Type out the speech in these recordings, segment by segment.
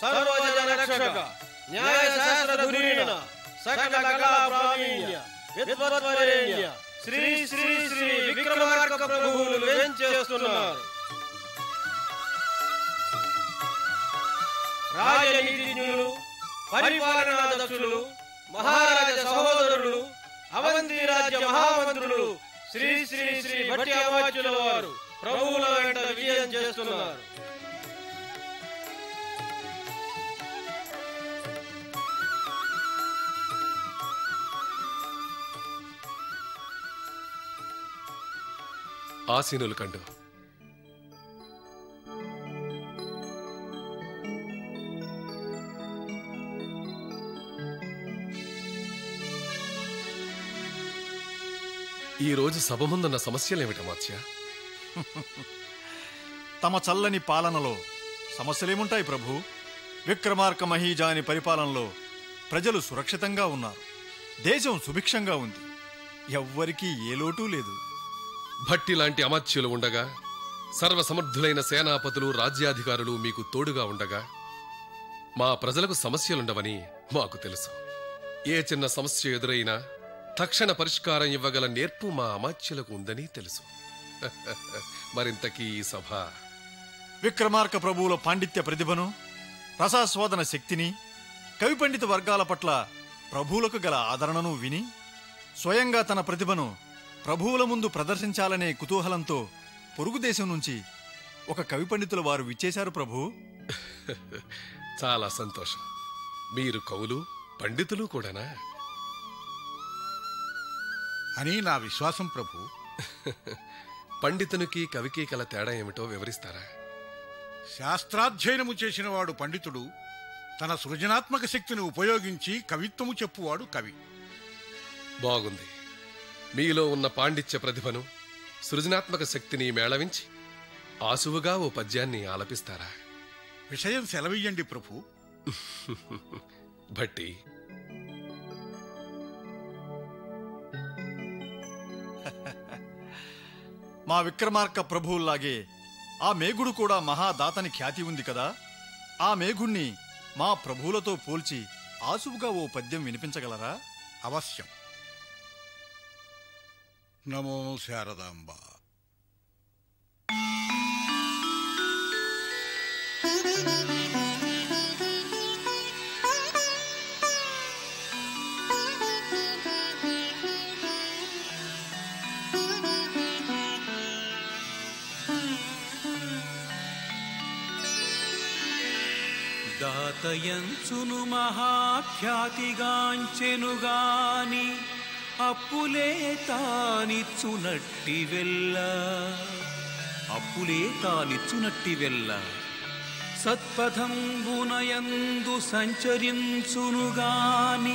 సర్వజన రక్షక న్యాయ శాస్త్ర ధురీణ సకల కళా ప్రావీణ్య విద్వత్వరేణ్య శ్రీ శ్రీ శ్రీ విక్రమార్క ప్రభువులు వేంచేస్తున్నారు రాజనీతిజ్ఞులు పరిపాలనా దక్షులు మహారాజ సహోదరులు అవంతి రాజ్య మహామంత్రులు శ్రీ శ్రీ శ్రీ భట్టి అమాత్యుల వారు ప్రభువుల వెంట విజయం చేస్తున్నారు ఆసీనులు కండు ఈ రోజు సభ ముందున్న సమస్యలేమిటి మాత్య తమ చల్లని పాలనలో సమస్యలేముంటాయి ప్రభు విక్రమార్క మహీజాని పరిపాలనలో ప్రజలు సురక్షితంగా ఉన్నారు దేశం సుభిక్షంగా ఉంది ఎవ్వరికీ ఏ లోటు లేదు భట్టి లాంటి అమాత్యులు ఉండగా సర్వసమర్థులైన సేనాపతులు రాజ్యాధికారులు మీకు తోడుగా ఉండగా మా ప్రజలకు సమస్యలుండవని మాకు తెలుసు ఏ చిన్న సమస్య ఎదురైనా తక్షణ పరిష్కారం ఇవ్వగల నేర్పు మా అమాత్యులకు ఉందని తెలుసు మరింతకీ ఈ సభ విక్రమార్క ప్రభువుల పాండిత్య ప్రతిభను రసాస్వాదన శక్తిని కవి పండిత వర్గాల పట్ల ప్రభువులకు గల ఆదరణను విని స్వయంగా తన ప్రతిభను ప్రభువుల ముందు ప్రదర్శించాలనే కుతూహలంతో పొరుగు దేశం నుంచి ఒక కవి పండితుల వారు విచ్చేశారు ప్రభు చాలా సంతోషం మీరు కవులు పండితులు కూడానా అని నా విశ్వాసం ప్రభు పండితునికి కవికి కల తేడా ఏమిటో వివరిస్తారా శాస్త్రాధ్యయనము చేసిన వాడు పండితుడు తన సృజనాత్మక శక్తిని ఉపయోగించి కవిత్వము చెప్పువాడు కవి బాగుంది మీలో ఉన్న పాండిత్య ప్రతిభను సృజనాత్మక శక్తిని మేళవించి ఆసువుగా ఓ పద్యాన్ని ఆలపిస్తారా విషయం సెలవియ్యండి ప్రభు భట్టి మా విక్రమార్క ప్రభువుల్లాగే ఆ మేఘుడు కూడా మహాదాతని ఖ్యాతి ఉంది కదా ఆ మేఘుణ్ణి మా ప్రభువులతో పోల్చి ఆసువుగా ఓ పద్యం వినిపించగలరా అవశ్యం నమో శారదాంబ దాతయంచును మహాఖ్యాతిగాంచెనుగాని అప్పులే తానిచ్చునట్టి వెళ్ళ అప్పులే తానిచ్చునట్టి వెళ్ళ సత్పథంబునయందు సంచరించునుగాని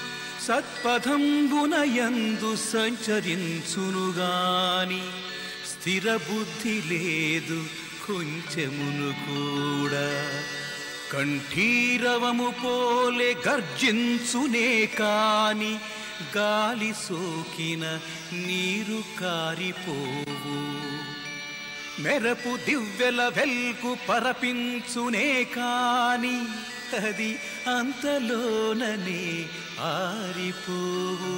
సత్పథంబునయందు సంచరించునుగాని స్థిర బుద్ధి లేదు కొంచెమును కూడా కంఠీరవము పోలే గర్జించునే కాని గాలి సోకిన నీరు కారిపోవు మెరపు దివ్వెల వెల్కు పరపించునే కాని అది అంతలోననే ఆరిపోవు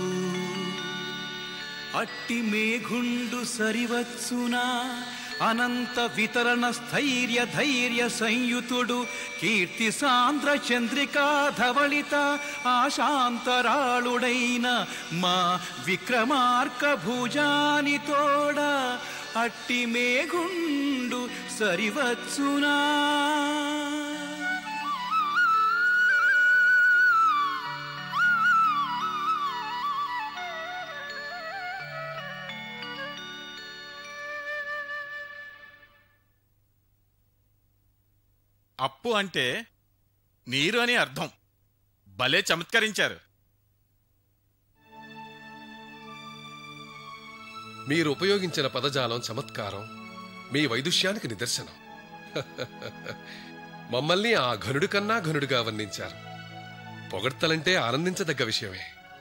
అట్టి మేఘుండు సరివచ్చునా అనంత వితరణ స్థైర్య ధైర్య సంయుతుడు కీర్తి సాంద్ర చంద్రికా ధవళిత ఆశాంతరాళుడైన మా విక్రమార్క భుజాని తోడ అట్టి మేఘుండు సరివచ్చునా అప్పు అంటే నీరు అని అర్థం భలే చమత్కరించారు మీరు ఉపయోగించిన పదజాలం చమత్కారం మీ వైదుష్యానికి నిదర్శనం మమ్మల్ని ఆ ఘనుడి కన్నా ఘనుడిగా వర్ణించారు పొగడ్తలంటే ఆనందించదగ్గ విషయమే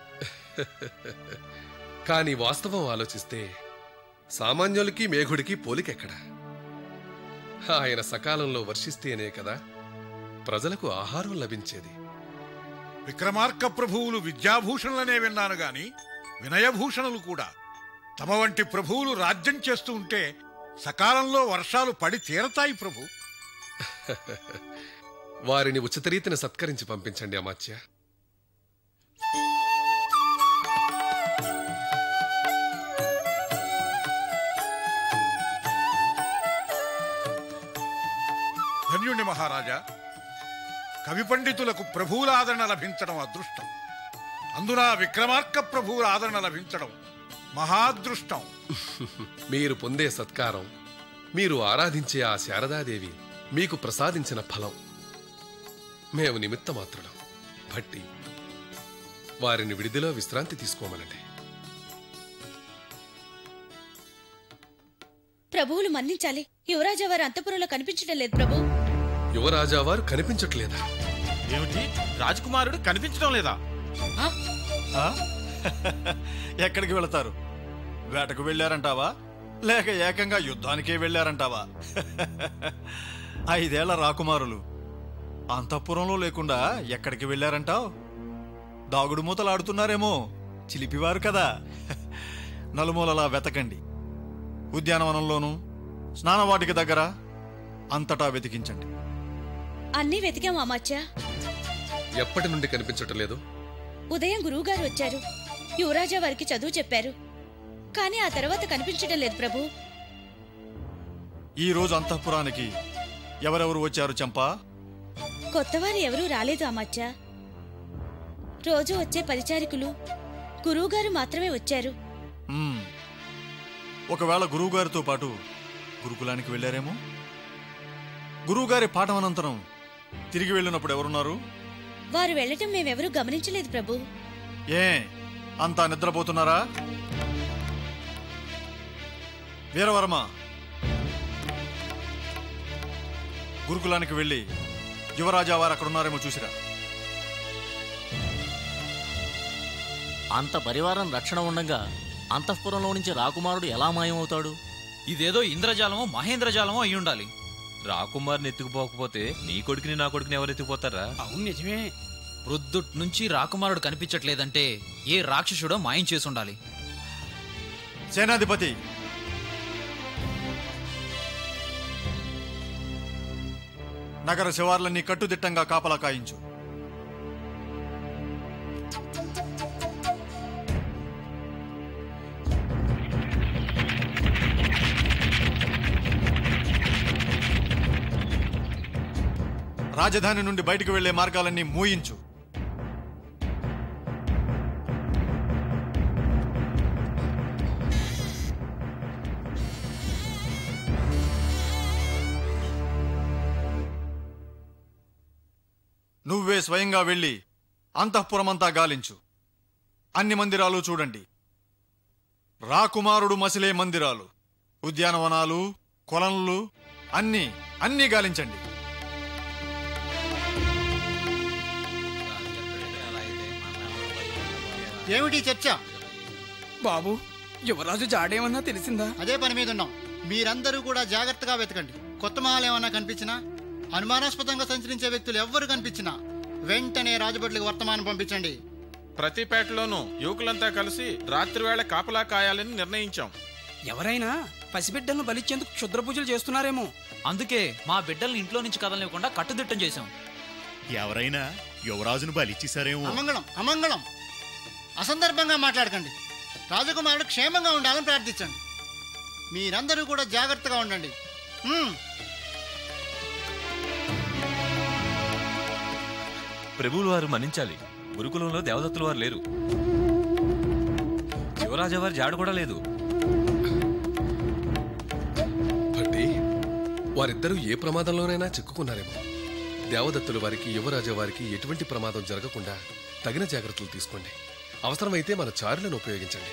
కానీ వాస్తవం ఆలోచిస్తే సామాన్యులకి మేఘుడికి పోలికెక్కడా ఆయన సకాలంలో వర్షిస్తేనే కదా ప్రజలకు ఆహారం లభించేది విక్రమార్క ప్రభువులు విద్యాభూషణులనే విన్నాను గాని వినయభూషణులు కూడా తమ వంటి ప్రభువులు రాజ్యం చేస్తూ ఉంటే సకాలంలో వర్షాలు పడి తీరతాయి ప్రభు వారిని ఉచితరీతిన సత్కరించి పంపించండి అమాత్య ధన్యుణ్ణి మహారాజా కవి పండితులకు ప్రభువుల ఆదరణ లభించడం అదృష్టం అందున విక్రమార్క ప్రభువుల ఆదరణ లభించడం మహాదృష్టం మీరు పొందే సత్కారం మీరు ఆరాధించే ఆ శారదాదేవి మీకు ప్రసాదించిన ఫలం మేము నిమిత్త మాత్రులం భట్టి వారిని విడిదిలో విశ్రాంతి తీసుకోమనండి ప్రభువులు మన్నించాలి యువరాజా వారి అంతపురంలో కనిపించడం లేదు ప్రభు యువరాజా వారు కనిపించట్లేదా ఏమిటి రాజకుమారుడు కనిపించడం లేదా ఆ? ఎక్కడికి వెళతారు వేటకు వెళ్ళారంటావా లేక ఏకంగా యుద్ధానికే వెళ్ళారంటావా ఐదేళ్ల రాకుమారులు అంతఃపురంలో లేకుండా ఎక్కడికి వెళ్ళారంటావ్ దాగుడు మూతలాడుతున్నారేమో చిలిపివారు కదా నలుమూలలా వెతకండి ఉద్యానవనంలోనూ స్నానవాటికి దగ్గర అంతటా వెతికించండి అన్నీ వెతికాం అమాత్య ఎప్పటి నుండి కనిపించటం లేదు ఉదయం గురువుగారు వచ్చారు యువరాజా వారికి చదువు చెప్పారు కానీ ఆ తర్వాత కనిపించడం లేదు ప్రభు ఈ రోజు అంతఃపురానికి ఎవరెవరు వచ్చారు చంపా కొత్తవారు ఎవరూ రాలేదు అమాత్య రోజు వచ్చే పరిచారికులు గురువుగారు మాత్రమే వచ్చారు మ్మ్. ఒకవేళ గురువుగారితో పాటు గురుకులానికి వెళ్ళారేమో గురువుగారి పాఠం అనంతరం తిరిగి వెళ్ళినప్పుడు ఎవరున్నారు వారు వెళ్లటం మేమెవరూ గమనించలేదు ప్రభు ఏ అంతా నిద్రపోతున్నారా వీరవర్మ గురుకులానికి వెళ్ళి యువరాజా వారు అక్కడ ఉన్నారేమో చూసిరా అంత పరివారం రక్షణ ఉండగా అంతఃపురంలో నుంచి రాకుమారుడు ఎలా మాయమవుతాడు ఇదేదో ఇంద్రజాలమో మహేంద్రజాలమో అయి ఉండాలి రాకుమార్ని ఎత్తుకుపోకపోతే నీ కొడుకుని నా కొడుకుని ఎవరు ఎత్తుకుపోతారా అవును నిజమే ప్రొద్దుట్ నుంచి రాకుమారుడు కనిపించట్లేదంటే ఏ రాక్షసుడో మాయం చేసి ఉండాలి సేనాధిపతి నగర శివార్లన్నీ కట్టుదిట్టంగా కాపలా కాయించు రాజధాని నుండి బయటకు వెళ్లే మార్గాలన్నీ మూయించు నువ్వే స్వయంగా వెళ్ళి అంతఃపురమంతా గాలించు అన్ని మందిరాలు చూడండి రాకుమారుడు మసిలే మందిరాలు ఉద్యానవనాలు కొలన్లు అన్నీ అన్నీ గాలించండి ఏమిటి చర్చ బాబు యువరాజు జాడేమన్నా తెలిసిందా అదే పని మీద ఉన్నాం మీరందరూ కూడా జాగ్రత్తగా వెతకండి కొత్త మహాలు ఏమన్నా కనిపించినా అనుమానాస్పదంగా సంచరించే వ్యక్తులు ఎవ్వరు కనిపించినా వెంటనే రాజభట్లకు వర్తమానం పంపించండి ప్రతి పేటలోనూ యువకులంతా కలిసి రాత్రి వేళ కాపలా కాయాలని నిర్ణయించాం ఎవరైనా పసిబిడ్డలను బలిచ్చేందుకు క్షుద్ర పూజలు చేస్తున్నారేమో అందుకే మా బిడ్డల్ని ఇంట్లో నుంచి కదలనివ్వకుండా కట్టుదిట్టం చేశాం ఎవరైనా యువరాజును బలిచ్చేశారేమో అమంగళం అమంగళం అసందర్భంగా మాట్లాడకండి రాజకుమారుడు క్షేమంగా ఉండాలని ప్రార్థించండి మీరందరూ కూడా జాగ్రత్తగా ఉండండి హ్మ్. ప్రభువులు వారు మన్నించాలి గురుకులంలో దేవదత్తుల వారు లేరు యువరాజా వారి జాడ కూడా లేదు భట్టి వారిద్దరూ ఏ ప్రమాదంలోనైనా చిక్కుకున్నారేమో దేవదత్తుల వారికి యువరాజా వారికి ఎటువంటి ప్రమాదం జరగకుండా తగిన జాగ్రత్తలు తీసుకోండి అవసరమైతే మన చారులను ఉపయోగించండి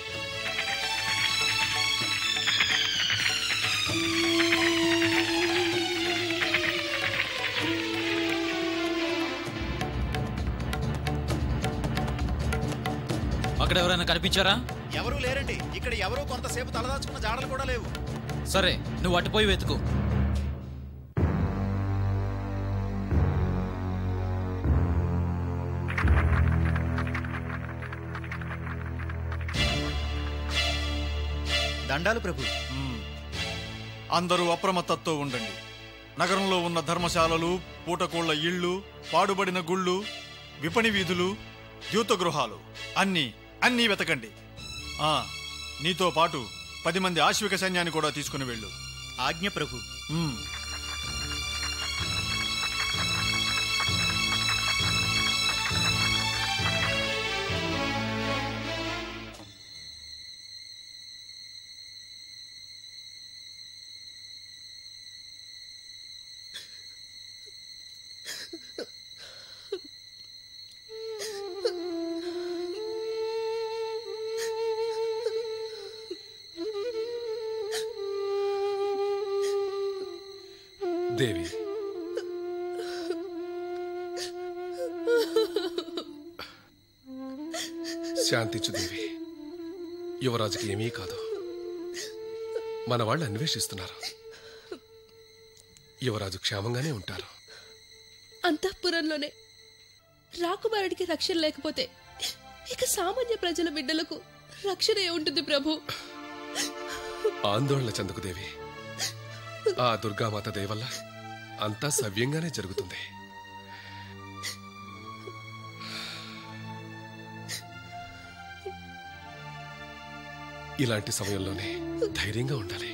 అక్కడ ఎవరైనా కనిపించారా ఎవరూ లేరండి ఇక్కడ ఎవరూ కొంతసేపు తలదాచుకున్న జాడలు కూడా లేవు సరే నువ్వు అటుపోయి వెతుకు దండాలు ప్రభు అందరూ అప్రమత్తతో ఉండండి నగరంలో ఉన్న ధర్మశాలలు పూటకోళ్ల ఇళ్ళు పాడుబడిన గుళ్ళు విపణి వీధులు ద్యూతగృహాలు అన్నీ అన్నీ వెతకండి ఆ నీతో పాటు పది మంది ఆశ్విక సైన్యాన్ని కూడా తీసుకుని వెళ్ళు ఆజ్ఞ ప్రభు ఉమ్. దేవి శాంతించు దేవి యువరాజుకి ఏమీ కాదు మన వాళ్ళు అన్వేషిస్తున్నారు యువరాజు క్షేమంగానే ఉంటారు అంతఃపురంలోనే రాకుమారుడికి రక్షణ లేకపోతే ఇక సామాన్య ప్రజల బిడ్డలకు రక్షణ ఏ ఉంటుంది ప్రభు ఆందోళన చెందుకు దేవి ఆ దుర్గామాత దయవల్ల అంతా సవ్యంగానే జరుగుతుంది ఇలాంటి సమయంలోనే ధైర్యంగా ఉండాలి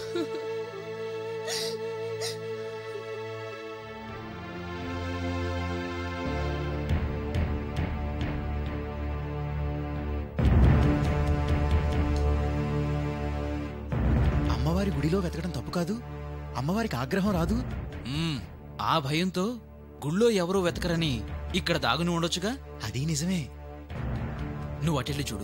అమ్మవారి గుడిలో వెతకడం తప్పు కాదు అమ్మవారికి ఆగ్రహం రాదు మ్మ్, ఆ భయంతో గుళ్ళో ఎవరూ వెతకరని ఇక్కడ దాగుని ఉండొచ్చుగా అది నిజమే నువ్వు అటెళ్ళి చూడు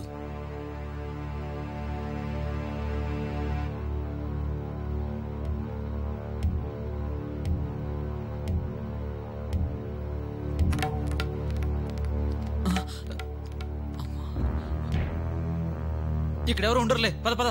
ఇక్కడెవరు ఉండరులే పద పద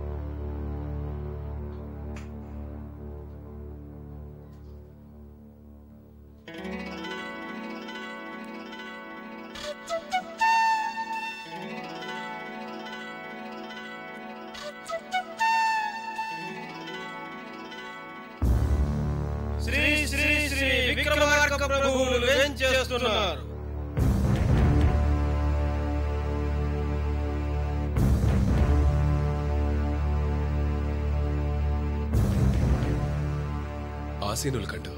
శ్రీ శ్రీ శ్రీ విక్రమార్క ప్రభువులు ఏం చేస్తున్నారు ఆసీనులు కండు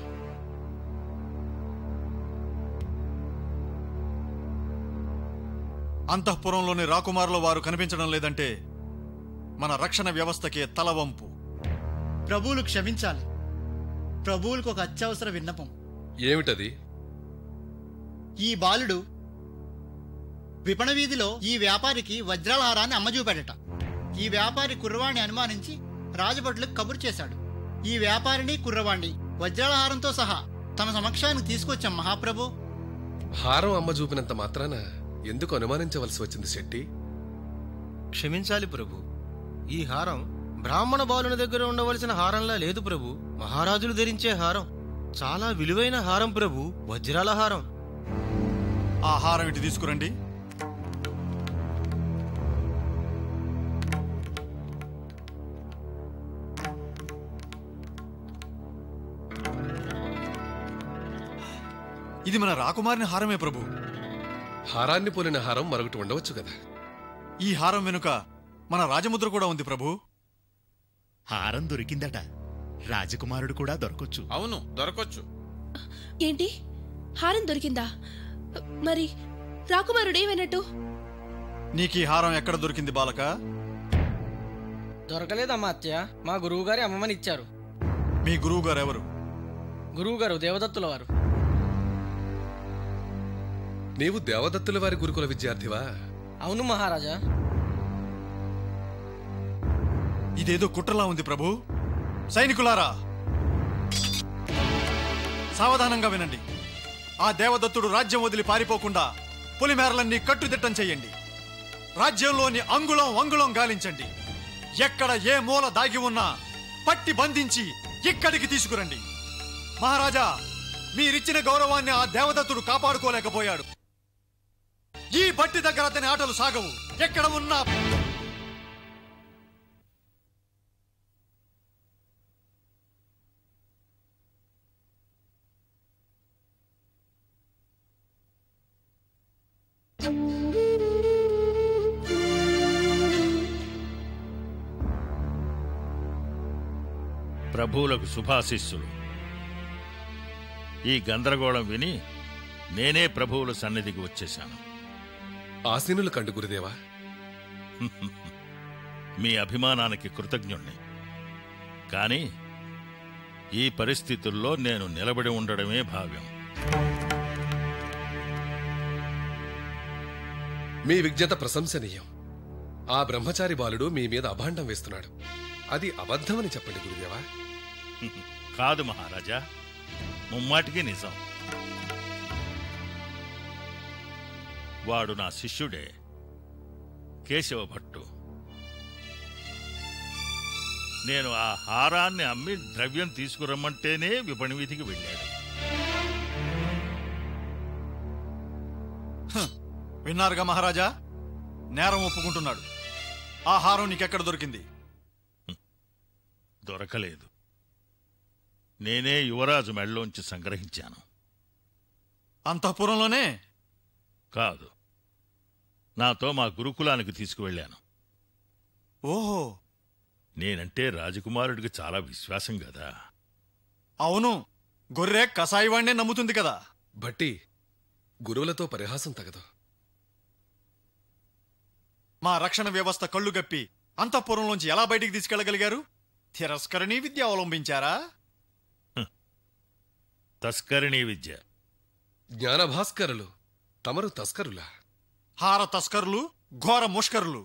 అంతఃపురంలోని రాకుమారుల వారు కనిపించడం లేదంటే మన రక్షణ వ్యవస్థకే తలవంపు ప్రభువులు క్షమించాలి ప్రభువులకు ఒక అత్యవసర విన్నపం ఏమిటది ఈ బాలుడు విపణ వీధిలో ఈ వ్యాపారికి వజ్రాల హారాన్ని అమ్మజూపాడట ఈ వ్యాపారి కుర్రవాణ్ణి అనుమానించి రాజభటులకు కబురు చేశాడు ఈ వ్యాపారిని కుర్రవాణ్ణి వజ్రాల హారంతో సహా తమ సమక్షానికి తీసుకొచ్చాం మహాప్రభు హారం అమ్మ చూపినంత మాత్రాన ఎందుకు అనుమానించవలసి వచ్చింది శెట్టి క్షమించాలి ప్రభు ఈ హారం బ్రాహ్మణ బాలుని దగ్గర ఉండవలసిన హారంలా లేదు ప్రభు మహారాజులు ధరించే హారం చాలా విలువైన హారం ప్రభు వజ్రాల హారం ఆ హారం ఇటు తీసుకురండి ఇది మన రాకుమారిని హారమే ప్రభు హారాన్ని పోలిన హారం మరొకటి ఉండవచ్చు కదా ఈ హారం వెనుక మన రాజముద్ర కూడా ఉంది ప్రభు హారం దొరికిందట రాజకుమారుడు కూడా దొరకొచ్చు అవును దొరకొచ్చు ఏంటి హారం దొరికిందా మరి రాకుమారుడేమైనట్టు నీకు ఈ హారం ఎక్కడ దొరికింది బాలక దొరకలేదమ్మా అత్య మా గురువుగారి అమ్మమని ఇచ్చారు మీ గురువు గారు ఎవరు గురువుగారు దేవదత్తుల వారు నీవు దేవదత్తుల వారి గురుకుల విద్యార్థివా అవును మహారాజా ఇదేదో కుట్రలా ఉంది ప్రభు సైనికులారా సావధానంగా వినండి ఆ దేవదత్తుడు రాజ్యం వదిలి పారిపోకుండా పులిమేరలన్నీ కట్టుదిట్టం చెయ్యండి రాజ్యంలోని అంగుళం అంగుళం గాలించండి ఎక్కడ ఏ మూల దాగి ఉన్నా పట్టి బంధించి ఇక్కడికి తీసుకురండి మహారాజా మీరిచ్చిన గౌరవాన్ని ఆ దేవదత్తుడు కాపాడుకోలేకపోయాడు ఈ బట్టి దగ్గర అతని ఆటలు సాగవు ఎక్కడ ఉన్నా ప్రభువులకు శుభాశిస్సులు ఈ గందరగోళం విని నేనే ప్రభువుల సన్నిధికి వచ్చేశాను ఆసీనులు కండు గురుదేవా మీ అభిమానానికి కృతజ్ఞుణ్ణి కానీ ఈ పరిస్థితుల్లో నేను నిలబడి ఉండడమే భావ్యం మీ విజ్ఞత ప్రశంసనీయం ఆ బ్రహ్మచారి బాలుడు మీ మీద అభాండం వేస్తున్నాడు అది అబద్ధమని చెప్పండి గురుదేవా కాదు మహారాజా ముమ్మాటికి నిజం వాడు నా శిష్యుడే కేశవ భట్టు నేను ఆ హారాన్ని అమ్మి ద్రవ్యం తీసుకురమ్మంటేనే విపణి వీధికి వెళ్ళాడు విన్నారుగా మహారాజా నేరం ఒప్పుకుంటున్నాడు ఆ హారం నీకెక్కడ దొరికింది దొరకలేదు నేనే యువరాజు మెళ్ళలోంచి సంగ్రహించాను అంతఃపురంలోనే కాదు నాతో మా గురుకులానికి తీసుకువెళ్ళాను ఓహో నేనంటే రాజకుమారుడికి చాలా విశ్వాసం కదా అవును గొర్రె కసాయివాణ్ణే నమ్ముతుంది కదా బట్టి గురువులతో పరిహాసం తగదు మా రక్షణ వ్యవస్థ కళ్ళు గప్పి అంతఃపురంలోంచి ఎలా బయటికి తీసుకెళ్లగలిగారు తిరస్కరణీ విద్య అవలంబించారా తస్కరిణీ విద్య జ్ఞానభాస్కరులు తమరు తస్కరులా హార తస్కరులు ఘోర ముష్కరులు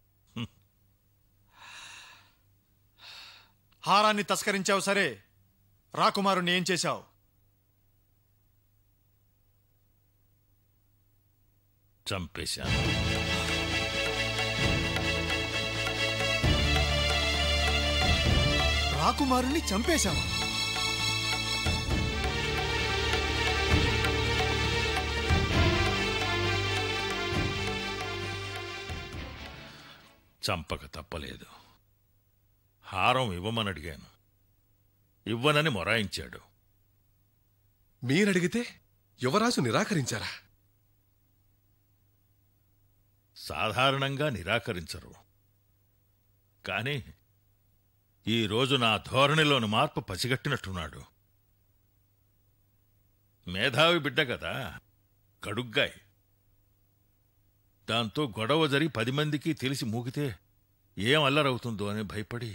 హారాన్ని తస్కరించావు సరే రాకుమారుణ్ణి ఏం చేశావు చంపేశాను రాకుమారుణ్ణి చంపేశావా చంపక తప్పలేదు హారం ఇవ్వమని అడిగాను ఇవ్వనని మొరాయించాడు మీరడిగితే యువరాజు నిరాకరించారా సాధారణంగా నిరాకరించరు కాని ఈ రోజు నా ధోరణిలోని మార్పు పసిగట్టినట్టున్నాడు మేధావి బిడ్డ కదా కడుగ్గాయ్ దాంతో గొడవ జరిగి పది మందికి తెలిసి మూగితే ఏం అల్లరవుతుందో అని భయపడి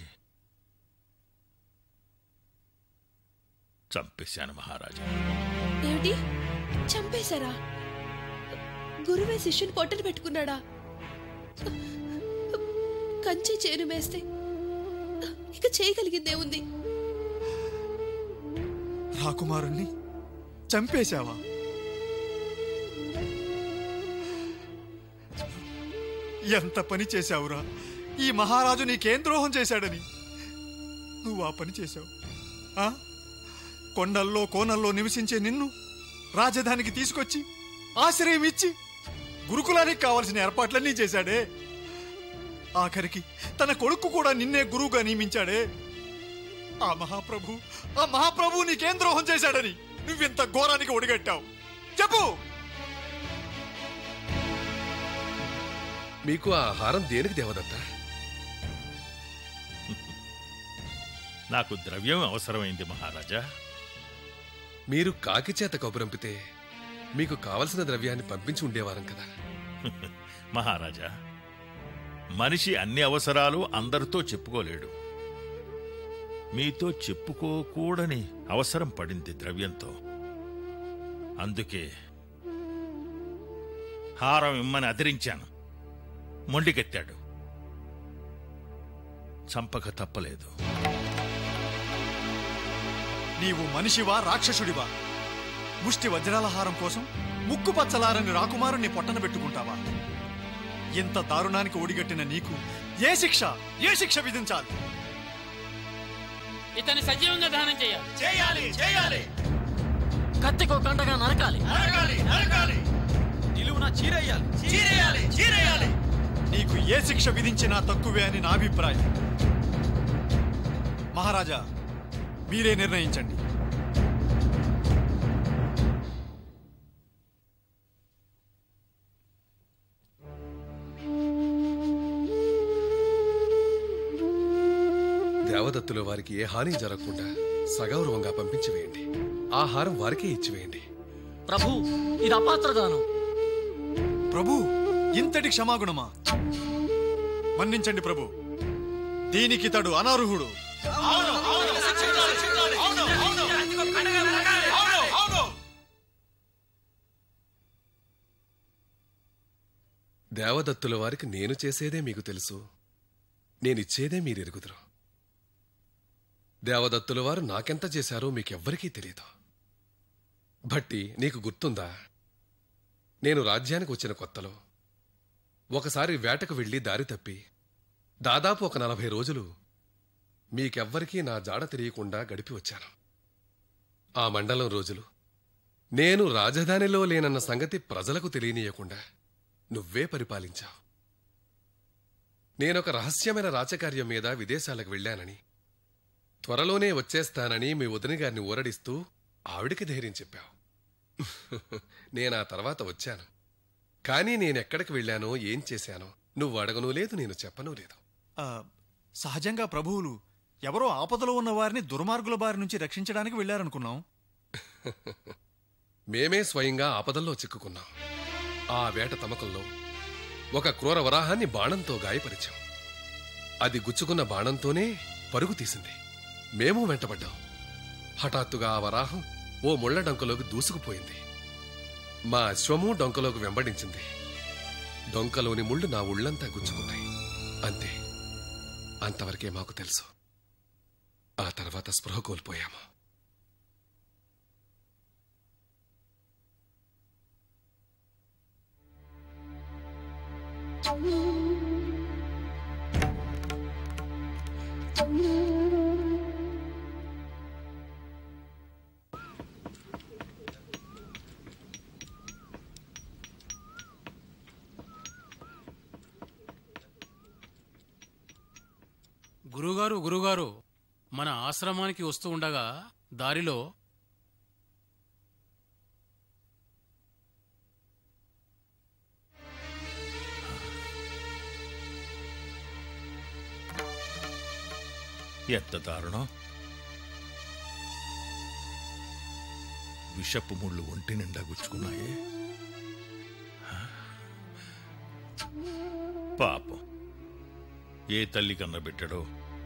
చంపేశాను మహారాజా ఏమిటి చంపేశారా గురువే శిష్యుని పొట్టను పెట్టుకున్నాడా కంచి చేను వేస్తే ఇక చేయగలిగిందే ఉంది రాకుమారుణ్ణి చంపేశావా ఎంత పని చేశావురా ఈ మహారాజు నీకేం ద్రోహం చేశాడని నువ్వు ఆ పని చేశావు ఆ? కొండల్లో కోనల్లో నివసించే నిన్ను రాజధానికి తీసుకొచ్చి ఆశ్రయం ఇచ్చి గురుకులానికి కావలసిన ఏర్పాట్లన్నీ చేశాడే ఆఖరికి తన కొడుకు కూడా నిన్నే గురువుగా నియమించాడే ఆ మహాప్రభు ఆ మహాప్రభు నీకేం ద్రోహం చేశాడని నువ్వింత ఘోరానికి ఒడిగట్టావు చెప్పు మీకు ఆ హారం దేనికి దేవదత్త నాకు ద్రవ్యం అవసరమైంది మహారాజా మీరు కాకి చేత కబురంపితే మీకు కావలసిన ద్రవ్యాన్ని పంపించి ఉండేవారం కదా మహారాజా మనిషి అన్ని అవసరాలు అందరితో చెప్పుకోలేడు మీతో చెప్పుకోకూడని అవసరం పడింది ద్రవ్యంతో అందుకే హారం ఇమ్మని అదిరించాను మొండికెత్తాడు చంపక తప్పలేదు నీవు మనిషివా రాక్షసుడివా ముష్టి వజ్రాల హారం కోసం ముక్కు పచ్చలారని రాకుమారుని పొట్టన పెట్టుకుంటావా ఇంత దారుణానికి ఒడిగట్టిన నీకు ఏ శిక్ష ఏ శిక్ష విధించాలి ఇతన్ని సజీవంగా దహనం చేయాలి చేయాలి చేయాలి కత్తికో కంటగా నరకాలి నరకాలి నరకాలి నిలువున చీరేయాలి చీరేయాలి చీరేయాలి నీకు ఏ శిక్ష విధించినా తక్కువే అని నా అభిప్రాయం మహారాజా మీరే నిర్ణయించండి దేవదత్తుల వారికి ఏ హాని జరగకుండా సగౌరవంగా పంపించి వేయండి ఆహారం వారికే ఇచ్చివేయండి ప్రభు ఇది అపాత్రదానం ప్రభు ఇంతటి క్షమాగుణమా మన్నించండి ప్రభు దీనికి తడు అనర్హుడు దేవదత్తుల వారికి నేను చేసేదే మీకు తెలుసు నేనిచ్చేదే మీరెరుగుదురు దేవదత్తుల వారు నాకెంత చేశారో మీకెవ్వరికీ తెలియదు భట్టి నీకు గుర్తుందా నేను రాజ్యానికి వచ్చిన కొత్తలో ఒకసారి వేటకు వెళ్ళి దారి తప్పి దాదాపు ఒక నలభై రోజులు మీకెవ్వరికీ నా జాడ తెలియకుండా గడిపి వచ్చాను ఆ మండలం రోజులు నేను రాజధానిలో లేనన్న సంగతి ప్రజలకు తెలియనీయకుండా నువ్వే పరిపాలించావు నేనొక రహస్యమైన రాజకార్యం మీద విదేశాలకు వెళ్ళానని త్వరలోనే వచ్చేస్తానని మీ వదిన గారిని ఊరడిస్తూ ఆవిడికి ధైర్యం చెప్పావు నేనా తర్వాత వచ్చాను కానీ నేనెక్కడికి వెళ్ళానో ఏం చేశానో నువ్వు అడగనూ లేదు నేను చెప్పనూ లేదు ఆ, సహజంగా ప్రభువులు ఎవరో ఆపదలో ఉన్న వారిని దుర్మార్గుల బారి నుంచి రక్షించడానికి వెళ్ళారనుకున్నాం మేమే స్వయంగా ఆపదల్లో చిక్కుకున్నాం ఆ వేట తమకంలో ఒక క్రూర వరాహాన్ని బాణంతో గాయపరిచాం అది గుచ్చుకున్న బాణంతోనే పరుగు తీసింది మేము వెంటబడ్డాం హఠాత్తుగా ఆ వరాహం ఓ ముళ్ళ డొంకలోకి దూసుకుపోయింది మా అశ్వము డొంకలోకి వెంబడించింది డొంకలోని ముళ్ళు నా ఉళ్ళంతా గుచ్చుకున్నాయి అంతే అంతవరకే మాకు తెలుసు ఆ తర్వాత స్పృహ కోల్పోయాము గురుగారు గురుగారు మన ఆశ్రమానికి వస్తూ ఉండగా దారిలో ఎంత దారుణం విషపు ముళ్ళు ఒంటి నిండా గుచ్చుకున్నాయే పాపం ఏ తల్లి కన్నబెట్టాడో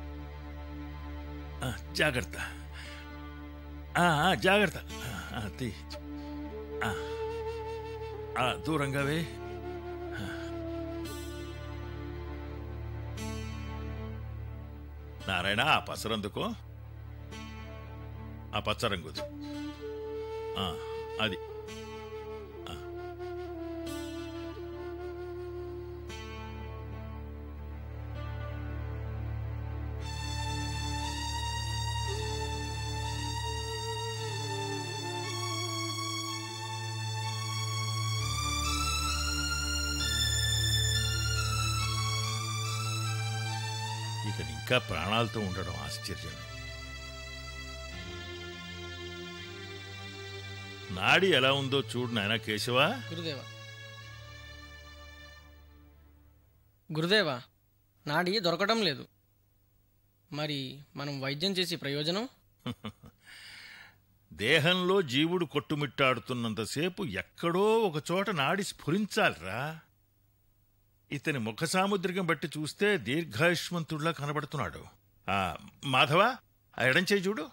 ఆ, జాగ్రత్త ఆ, ఆ, జాగ్రత్త ఆ, ఆ, తీ ఆ, ఆ, దూరంగా వే నారాయణ ఆ పసరందుకో ఆ పచ్చరంగుది ఆ, అది ఆ. ఇక ఇంకా ప్రాణాలతో ఉండడం ఆశ్చర్యమే నాడి ఎలా ఉందో చూడు నాయన కేశవా గురుదేవ గురుదేవ నాడి దొరకడం లేదు మరి మనం వైద్యం చేసి ప్రయోజనం దేహంలో జీవుడు కొట్టుమిట్టాడుతున్నంతసేపు ఎక్కడో ఒక చోట నాడి స్ఫురించాలిరా ఇతని ముఖ సాముద్రికం బట్టి చూస్తే దీర్ఘాయుష్మంతుడిలా కనబడుతున్నాడు ఆ మాధవ ఆ ఎడం చేయి చూడు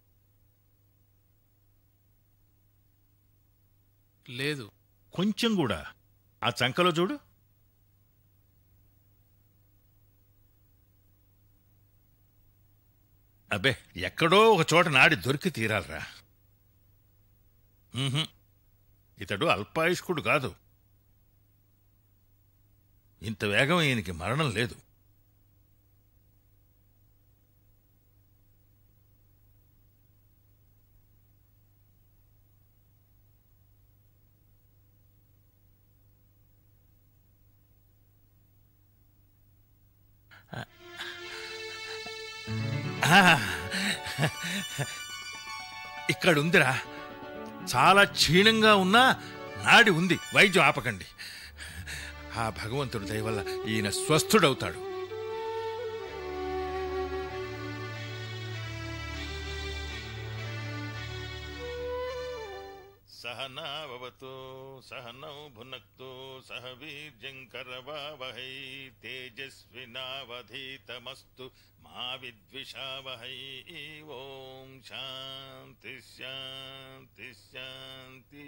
లేదు కొంచెం కూడా ఆ చంకలో చూడు అబ్బే ఎక్కడో ఒక చోట నాడి దొరికి తీరాలరా ఉహుం. ఇతడు అల్పాయుష్కుడు కాదు ఇంత వేగం ఈయనకి మరణం లేదు ఆ, ఇక్కడుందిరా చాలా క్షీణంగా ఉన్నా నాడి ఉంది వైద్యం ఆపకండి ఆ భగవంతుడి దయ వల్ల ఈయన స్వస్థుడవుతాడు సహనావతు సహనౌ భునక్తు సహ వీర్యం కరవావహై తేజస్వినావధీతమస్తు మా విద్విషావహై ఓం శాంతి శాంతి శాంతి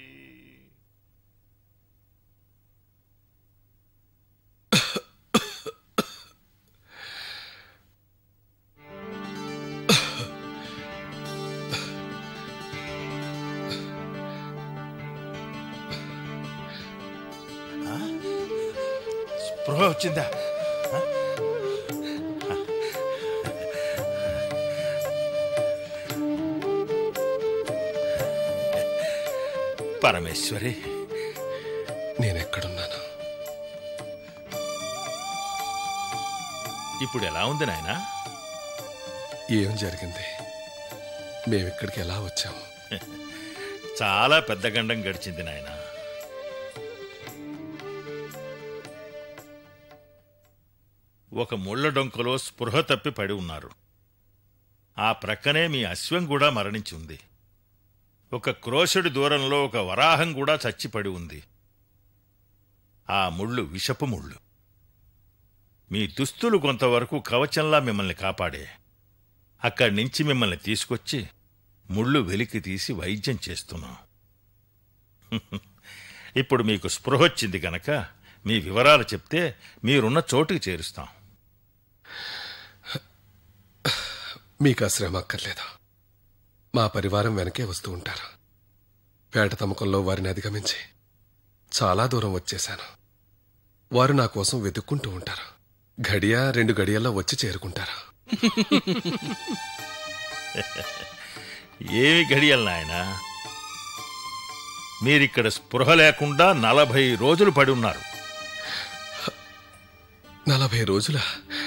స్పృహ వచ్చిందా పరమేశ్వరి నేనెక్కడున్నాను ఇప్పుడు ఎలా ఉంది నాయనా ఏం జరిగింది మేమిక్కడికి ఎలా వచ్చాము చాలా పెద్ద గండం గడిచింది నాయనా ఒక ముళ్ళ డొంకలో స్పృహ తప్పి పడి ఉన్నారు ఆ ప్రక్కనే మీ అశ్వం కూడా మరణించి ఉంది ఒక క్రోశుడి దూరంలో ఒక వరాహం కూడా చచ్చిపడి ఉంది ఆ ముళ్ళు విషపు ముళ్ళు మీ దుస్తులు కొంతవరకు కవచంలా మిమ్మల్ని కాపాడే అక్కడి నుంచి మిమ్మల్ని తీసుకొచ్చి ముళ్ళు వెలికి తీసి వైద్యం చేస్తున్నాం ఇప్పుడు మీకు స్పృహొచ్చింది గనక మీ వివరాలు చెప్తే మీరున్న చోటుకి చేరుస్తాం మీకు ఆ శ్రమ అక్కర్లేదు మా పరివారం వెనకే వస్తూ ఉంటారు పేట తమకంలో వారిని అధిగమించి చాలా దూరం వచ్చేశాను వారు నా కోసం వెతుక్కుంటూ ఉంటారు గడియ రెండు గడియల్లో వచ్చి చేరుకుంటారు ఏమి గడియలు నాయనా మీరిక్కడ స్పృహ లేకుండా నలభై రోజులు పడి ఉన్నారు నలభై రోజుల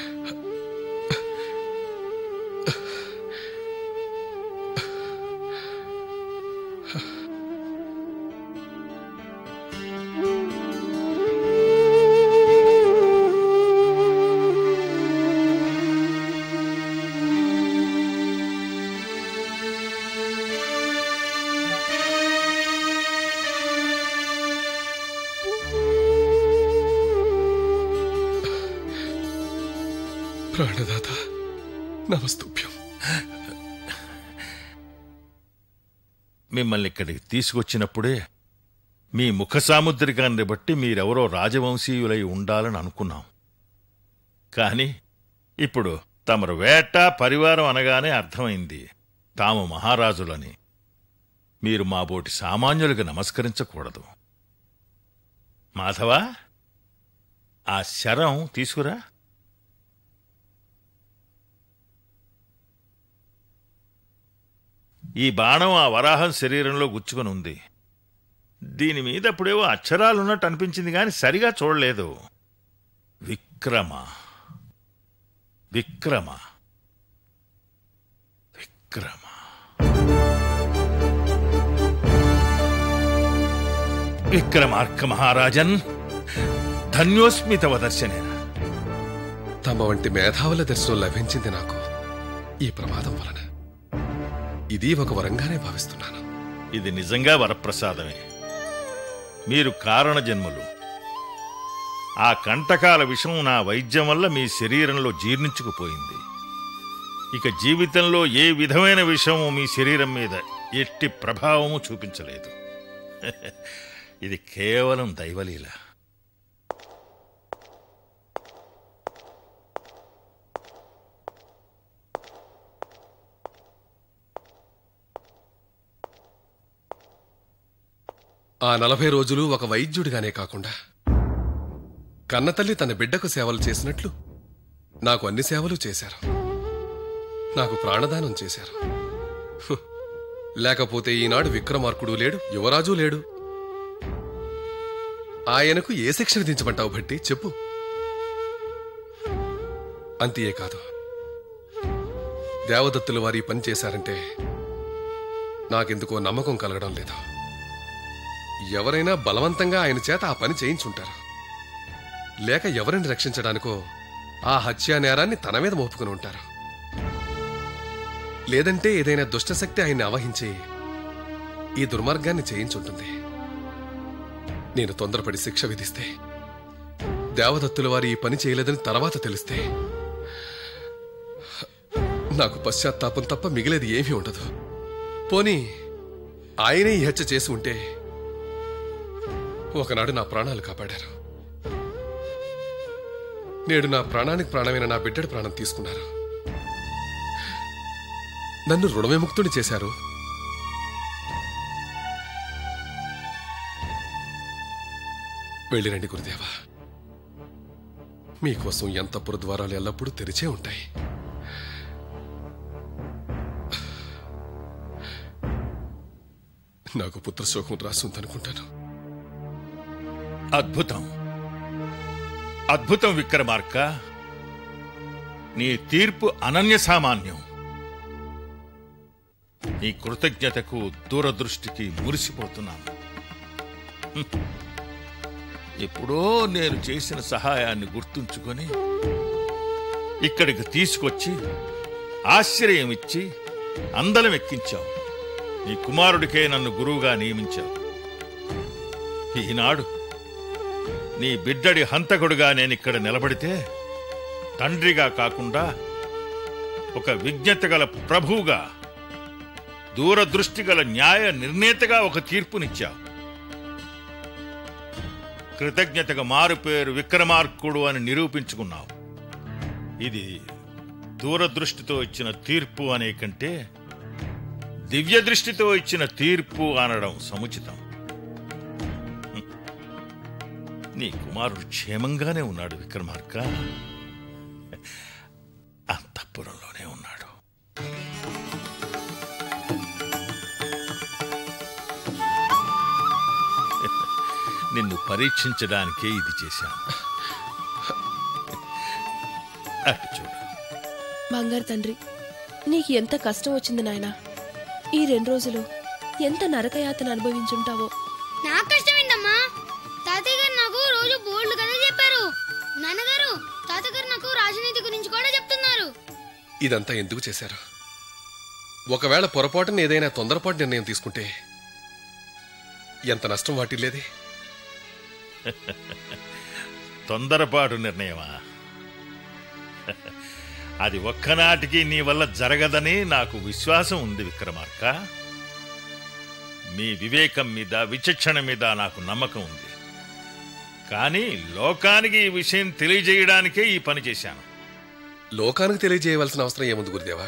ప్రాణదాత నమస్తుభ్యం మిమ్మల్ని ఇక్కడికి తీసుకొచ్చినప్పుడే మీ ముఖ సాముద్రికాన్ని బట్టి మీరెవరో రాజవంశీయులై ఉండాలని అనుకున్నాం కాని ఇప్పుడు తమరు వేట పరివారం అనగానే అర్థమైంది తాము మహారాజులని మీరు మా బోటి సామాన్యులకు నమస్కరించకూడదు మాధవా ఆ శరం తీసుకురా ఈ బాణం ఆ వరాహం శరీరంలో గుచ్చుకొని ఉంది దీని మీద అప్పుడేవో అక్షరాలున్నట్టు అనిపించింది కానీ సరిగా చూడలేదు విక్రమ విక్రమ విక్రమ విక్రమార్క మహారాజన్ ధన్యోస్మి తవ దర్శనేన తమ వంటి మేధావుల దర్శనం లభించింది నాకు ఈ ప్రమాదం వలన ఇది ఒక వరంగానే భావిస్తున్నాను ఇది నిజంగా వరప్రసాదమే మీరు కారణ జన్ములు ఆ కంటకాల విషం నా వైద్యం వల్ల మీ శరీరంలో జీర్ణించుకుపోయింది ఇక జీవితంలో ఏ విధమైన విషము మీ శరీరం మీద ఎట్టి ప్రభావము చూపించలేదు ఇది కేవలం దైవలీల ఆ నలభై రోజులు ఒక వైద్యుడిగానే కాకుండా కన్నతల్లి తన బిడ్డకు సేవలు చేసినట్లు నాకు అన్ని సేవలు చేశారు నాకు ప్రాణదానం చేశారు హు, లేకపోతే ఈనాడు విక్రమార్కుడు లేడు యువరాజు లేడు ఆయనకు ఏ శిక్ష విధించమంటావు బట్టి చెప్పు అంతే కాదు దేవదత్తులు వారి ఈ పని చేశారంటే నాకెందుకో నమ్మకం కలగడం లేదు ఎవరైనా బలవంతంగా ఆయన చేత ఆ పని చేయించుంటారు లేక ఎవరిని రక్షించడానికో ఆ హత్యా నేరాన్ని తన మీద మోపుకుని ఉంటారు లేదంటే ఏదైనా దుష్టశక్తి ఆయన్ని అవహించి ఈ దుర్మార్గాన్ని చేయించుంటుంది నేను తొందరపడి శిక్ష విధిస్తే దేవదత్తుల వారు ఈ పని చేయలేదని తర్వాత తెలిస్తే నాకు పశ్చాత్తాపం తప్ప మిగిలేది ఏమీ ఉండదు పోనీ ఆయనే ఈ హత్య చేసి ఉంటే ఒకనాడు నా ప్రాణాలు కాపాడారు నేడు నా ప్రాణానికి ప్రాణమైన నా బిడ్డడి ప్రాణం తీసుకున్నారు నన్ను రుణవిముక్తుని చేశారు వెళ్ళిరండి గురుదేవా మీకోసం ఎంత పురద్వారాలు ఎల్లప్పుడూ తెరిచే ఉంటాయి నాకు పుత్రశోకం రాసుందనుకుంటాను అద్భుతం అద్భుతం విక్రమార్క నీ తీర్పు అనన్య సామాన్యం నీ కృతజ్ఞతకు దూరదృష్టికి మురిసిపోతున్నాను హ్మ్. ఎప్పుడో నేను చేసిన సహాయాన్ని గుర్తుంచుకొని ఇక్కడికి తీసుకొచ్చి ఆశ్చర్యం ఇచ్చి అందలం ఎక్కించావు నీ కుమారుడికే నన్ను గురువుగా నియమించావు ఈనాడు నీ బిడ్డడి హంతకుడుగా నేనిక్కడ నిలబడితే తండ్రిగా కాకుండా ఒక విజ్ఞత గల ప్రభువుగా దూరదృష్టి గల న్యాయ నిర్ణేతగా ఒక తీర్పునిచ్చావు కృతజ్ఞతగా మారుపేరు విక్రమార్కుడు అని నిరూపించుకున్నావు ఇది దూరదృష్టితో ఇచ్చిన తీర్పు అనే కంటే దివ్య దృష్టితో ఇచ్చిన తీర్పు అనడం సముచితం హ్మ్. నీ కుమారుడు క్షేమంగానే ఉన్నాడు విక్రమార్క అంతఃపురంలోనే ఉన్నాడు నిన్ను పరీక్షించడానికే ఇది చేశాను అటు చూడు బంగారు తండ్రి నీకు ఎంత కష్టం వచ్చింది నాయనా ఈ రెండు రోజులు ఎంత నరకయాతన అనుభవించుంటావో నా కష్టమైందమ్మా తాతయ్య గారు నాకు రోజు బోర్డులు కదా చెప్పారు నాన్నగారు తాతగారు నాకు రాజనీతి గురించి కూడా చెప్తున్నారు ఇదంతా ఎందుకు చేశారు ఒకవేళ పొరపాటున ఏదైనా తొందరపాటు నిర్ణయం తీసుకుంటే ఎంత నష్టం వాటిల్లేది తొందరపాటు నిర్ణయమా అది ఒక్కనాటికి నీ వల్ల జరగదని నాకు విశ్వాసం ఉంది విక్రమార్క మీ వివేకం మీద విచక్షణ మీద నాకు నమ్మకం ఉంది కానీ లోకానికి ఈ విషయం తెలియజేయడానికే ఈ పని చేశాను లోకానికి తెలియజేయవలసిన అవసరం ఏముంది గురుదేవా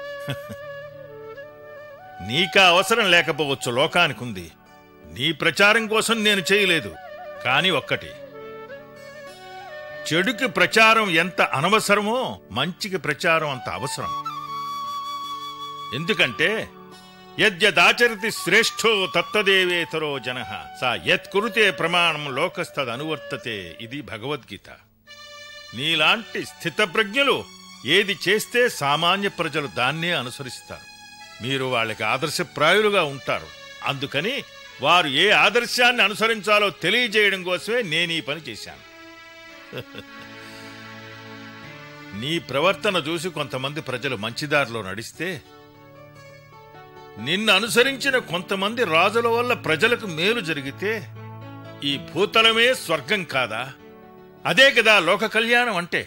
నీకా అవసరం లేకపోవచ్చు లోకానికి ఉంది నీ ప్రచారం కోసం నేను చేయలేదు కానీ ఒక్కటి చెడుకి ప్రచారం ఎంత అనవసరమో మంచికి ప్రచారం అంత అవసరం ఎందుకంటే యద్యదాచరతి శ్రేష్ఠో తత్తదేవేతరో జన సా యత్కురుతే ప్రమాణం లోకస్తద్ అనువర్తతే ఇది భగవద్గీత నీలాంటి స్థితప్రజ్ఞులు ఏది చేస్తే సామాన్య ప్రజలు దాన్నే అనుసరిస్తారు మీరు వాళ్ళకి ఆదర్శప్రాయులుగా ఉంటారు అందుకని వారు ఏ ఆదర్శాన్ని అనుసరించాలో తెలియజేయడం కోసమే నేను ఈ పని చేశాను నీ ప్రవర్తన చూసి కొంతమంది ప్రజలు మంచిదారిలో నడిస్తే నిన్ను అనుసరించిన కొంతమంది రాజుల వల్ల ప్రజలకు మేలు జరిగితే ఈ భూతలమే స్వర్గం కాదా అదే కదా లోక కళ్యాణం అంటే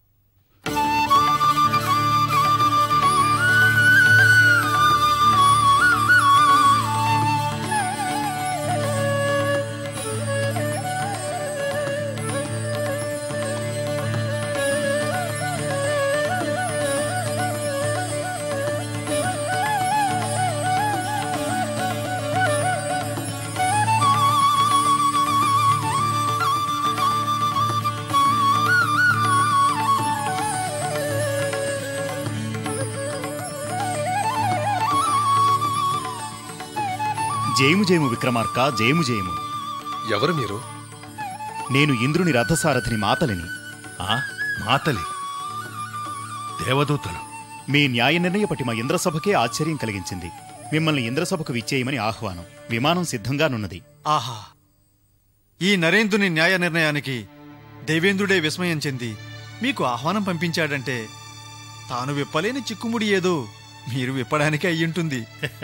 జయము జయము విక్రమార్క జయము జయము ఎవరు మీరు నేను ఇంద్రుని రథసారథిని మాతలిని ఆ మాతలి దేవదూతలు మీ న్యాయ నిర్ణయ పటిమ ఇంద్రసభకే ఆశ్చర్యం కలిగించింది మిమ్మల్ని ఇంద్రసభకు విచ్చేయమని ఆహ్వానం విమానం సిద్ధంగానున్నది ఆహా ఈ నరేంద్రుని న్యాయ నిర్ణయానికి దేవేంద్రుడే విస్మయం చెంది మీకు ఆహ్వానం పంపించాడంటే తాను విప్పలేని చిక్కుముడి ఏదో మీరు విప్పడానికి అయ్యుంటుంది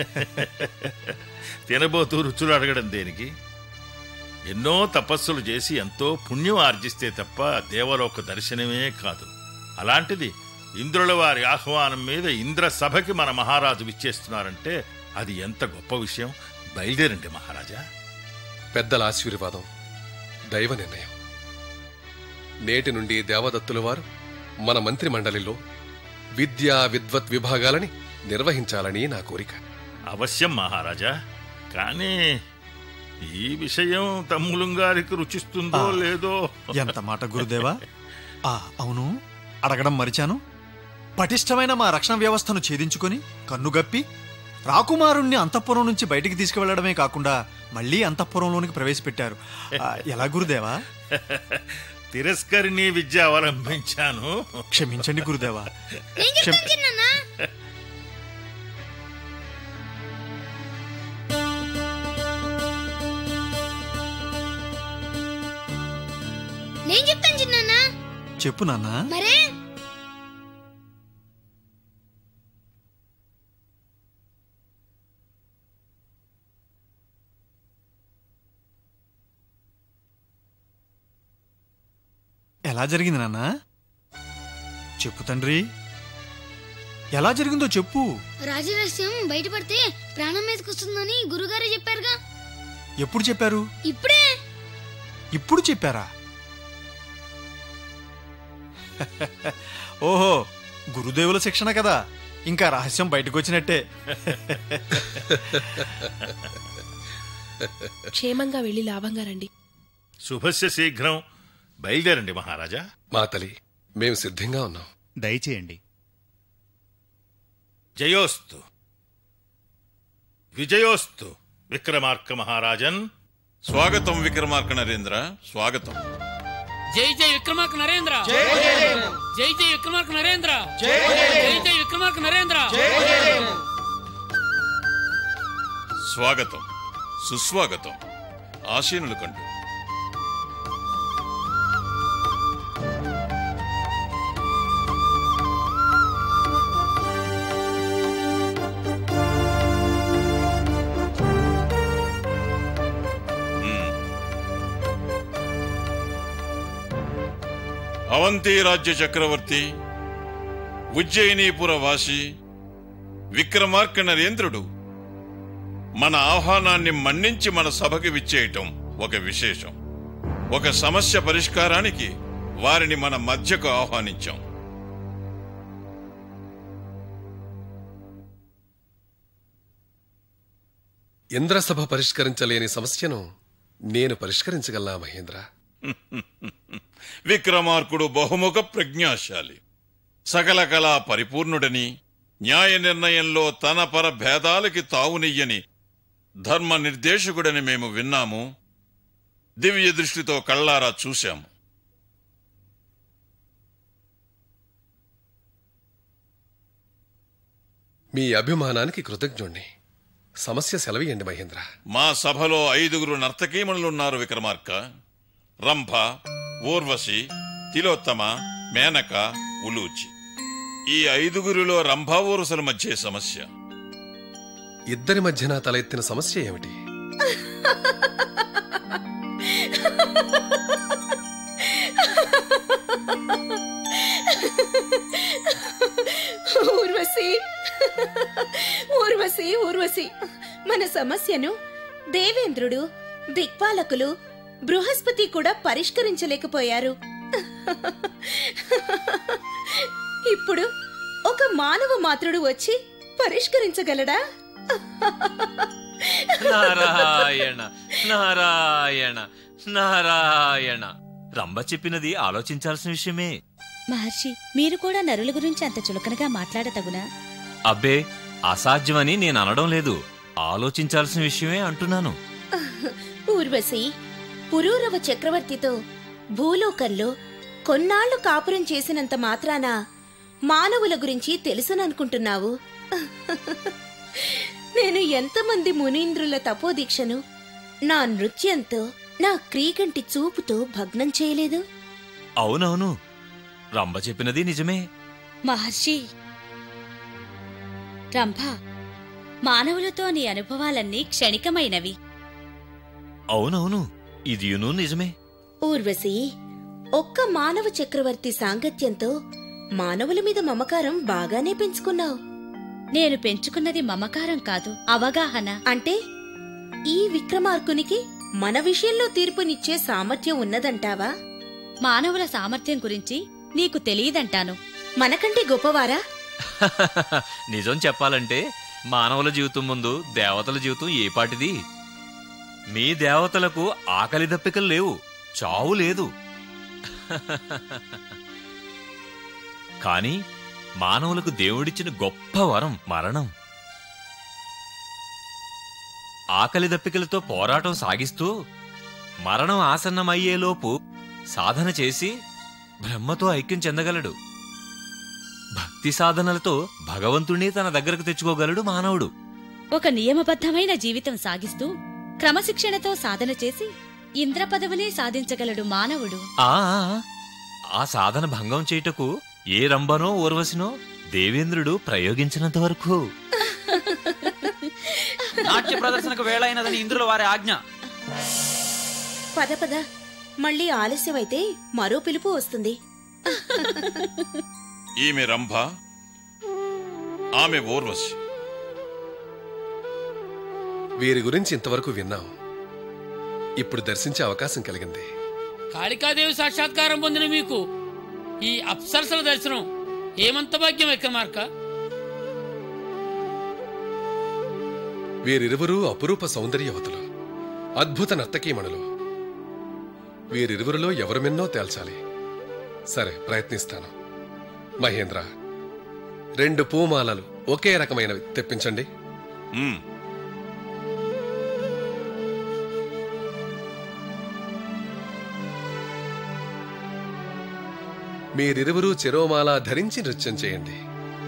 తినబోతూ రుచులు అడగడం దేనికి ఎన్నో తపస్సులు చేసి ఎంతో పుణ్యం ఆర్జిస్తే తప్ప దేవలోక దర్శనమే కాదు అలాంటిది ఇంద్రుల వారి ఆహ్వానం మీద ఇంద్ర సభకి మన మహారాజు విచ్చేస్తున్నారంటే అది ఎంత గొప్ప విషయం బయలుదేరండి మహారాజా పెద్దల ఆశీర్వాదం దైవ నిర్ణయం నేటి నుండి దేవదత్తుల వారు మన మంత్రి మండలిలో విద్యా విద్వత్ విభాగాలని నిర్వహించాలని నా కోరిక అవశ్యం మహారాజా కానీ ఈ విషయం తమ్ములం గారికి రుచిస్తుందో ఆ. లేదో ఎంత మాట గురుదేవా ఆ అవును అడగడం మరిచాను పటిష్టమైన మా రక్షణ వ్యవస్థను ఛేదించుకొని కన్నుగప్పి రాకుమారుణ్ణి అంతఃపురం నుంచి బయటికి తీసుకువెళ్లడమే కాకుండా మళ్ళీ అంతఃపురంలోనికి ప్రవేశపెట్టారు ఆ, ఎలా గురుదేవా తిరస్కరిణి విద్య అవలంబించాను క్షమించండి గురుదేవా నేను చెప్తాను చిన్నన్నా నేను చెప్తాను చిన్నన్నా చెప్పు నాన్న మరే ఎలా జరిగింది నాన్న చెప్పు తండ్రి ఎలా జరిగిందో చెప్పు రాజరహస్యం బయటపడితే ప్రాణం మీదకి వస్తుందని గురుగారు చెప్పారుగా ఎప్పుడు చెప్పారు ఇప్పుడే ఇప్పుడు చెప్పారా ఓహో గురుదేవుల శిక్షణ కదా ఇంకా రహస్యం బయటకు వచ్చినట్టే క్షేమంగా వెళ్ళి లాభంగా రండి శుభస్య శీఘ్రం బయలుదేరండి మహారాజా మాతలి మేము సిద్ధంగా ఉన్నాం దయచేయండి జయోస్తు విజయోస్తు విక్రమార్క మహారాజన్ స్వాగతం విక్రమార్క నరేంద్ర స్వాగతం జై జై విక్రమార్క నరేంద్ర జై జై. జై జై విక్రమార్క నరేంద్ర జై జై. జై జై విక్రమార్క నరేంద్ర స్వాగతం సుస్వాగతం ఆశీనులు కండు అవంతి రాజ్య చక్రవర్తి ఉజ్జయినీపుర వాసి విక్రమార్క నరేంద్రుడు మన ఆహ్వానాన్ని మన్నించి మన సభకి విచ్చేయటం ఒక విశేషం ఒక సమస్య పరిష్కారానికి వారిని మన మధ్యకు ఆహ్వానించాం ఇంద్రసభ పరిష్కరించలేని సమస్యను నేను పరిష్కరించగలనా మహేంద్ర విక్రమార్కుడు బహుముఖ ప్రజ్ఞాశాలి సకల కళా పరిపూర్ణుడని న్యాయ నిర్ణయంలో తన పర భేదాలకి తావునియ్యని ధర్మ నిర్దేశకుడని మేము విన్నాము దివ్య దృష్టితో కళ్ళారా చూశాము మీ అభిమానానికి కృతజ్ఞుణ్ణి సమస్య సెలవియండి మహేంద్ర మా సభలో ఐదుగురు నర్తకీమణులున్నారు విక్రమార్క రంభ ఊర్వశి తిలోత్తమ మేనక ఉలూచి ఈ ఐదుగురిలో రంభ ఊర్వశల మధ్య సమస్య ఇద్దరి మధ్యన తలెత్తిన సమస్య ఏమిటి ఊర్వశి ఊర్వశి ఊర్వశి మన సమస్యను దేవేంద్రుడు దిక్పాలకులు బృహస్పతి కూడా పరిష్కరించలేకపోయారు ఇప్పుడు ఒక మానవ మాత్రుడు వచ్చి పరిష్కరించగలడా నారాయణ నారాయణ నారాయణ రంభ చెప్పినది ఆలోచించాల్సిన విషయమే మహర్షి మీరు కూడా నరుల గురించి అంత చులకనగా మాట్లాడతగునా అబ్బే అసాధ్యమని నేను అనడం లేదు ఆలోచించాల్సిన విషయమే అంటున్నాను ఊర్వశి పురూరవ చక్రవర్తితో భూలోకంలో కొన్నాళ్లు కాపురం చేసినంత మాత్రాన మానవుల గురించి తెలుసుననుకుంటున్నావు నేను ఎంతమంది మునీంద్రుల తపోదీక్షను నా నృత్యంతో నా క్రీగంటి చూపుతో భగ్నం చేయలేదు అవునవును రంభ చెప్పినది నిజమే మహర్షి రంభ మానవులతో నీ అనుభవాలన్నీ క్షణికమైనవి అవునవును ఇదియును నిజమే ఊర్వశి ఒక్క మానవ చక్రవర్తి సాంగత్యంతో మానవుల మీద మమకారం బాగానే పెంచుకున్నావు నేను పెంచుకున్నది మమకారం కాదు అవగాహన అంటే ఈ విక్రమార్కునికి మన విషయంలో తీర్పునిచ్చే సామర్థ్యం ఉన్నదంటావా మానవుల సామర్థ్యం గురించి నీకు తెలియదంటాను మనకంటే గొప్పవారా నిజం చెప్పాలంటే మానవుల జీవితం ముందు దేవతల జీవితం ఏ పాటిది మీ దేవతలకు ఆకలి దప్పికలు లేవు చావు లేదు కాని మానవులకు దేవుడిచ్చిన గొప్ప వరం మరణం ఆకలి దప్పికలతో పోరాటం సాగిస్తూ మరణం ఆసన్నమయ్యేలోపు సాధన చేసి బ్రహ్మతో ఐక్యం చెందగలడు భక్తి సాధనలతో భగవంతుణ్ణి తన దగ్గరకు తెచ్చుకోగలడు మానవుడు ఒక నియమబద్ధమైన జీవితం సాగిస్తూ క్రమశిక్షణతో సాధన చేసి ఇంద్ర పదవినే సాధించగలడు మానవుడు ఆ ఆ సాధన భంగం చేయుటకు ఏ రంభనో ఊర్వశినో దేవేంద్రుడు ప్రయోగించినంత వరకు నాట్య ప్రదర్శనకు వేళైనదని ఇంద్రుల వారి ఆజ్ఞ పద పద మళ్ళీ ఆలస్యమైతే మరో పిలుపు వస్తుంది ఈమె రంభ ఆమె ఊర్వశి వీరి గురించి ఇంతవరకు విన్నాం ఇప్పుడు దర్శించే అవకాశం కలిగింది కాళికాదేవి సాక్షాత్కారం పొందిన మీకు ఈ అప్సరసల దర్శనం ఏమంత భాగ్యం విక్రమార్క వీరిరువురూ అపురూప సౌందర్యవతులు అద్భుత నర్తకీమణులు వీరిరువురిలో ఎవరమెన్నో తేల్చాలి సరే ప్రయత్నిస్తాను మహేంద్ర రెండు పూమాలలు ఒకే రకమైనవి తెప్పించండి మీరిరువురూ చెరోమాల ధరించి నృత్యం చేయండి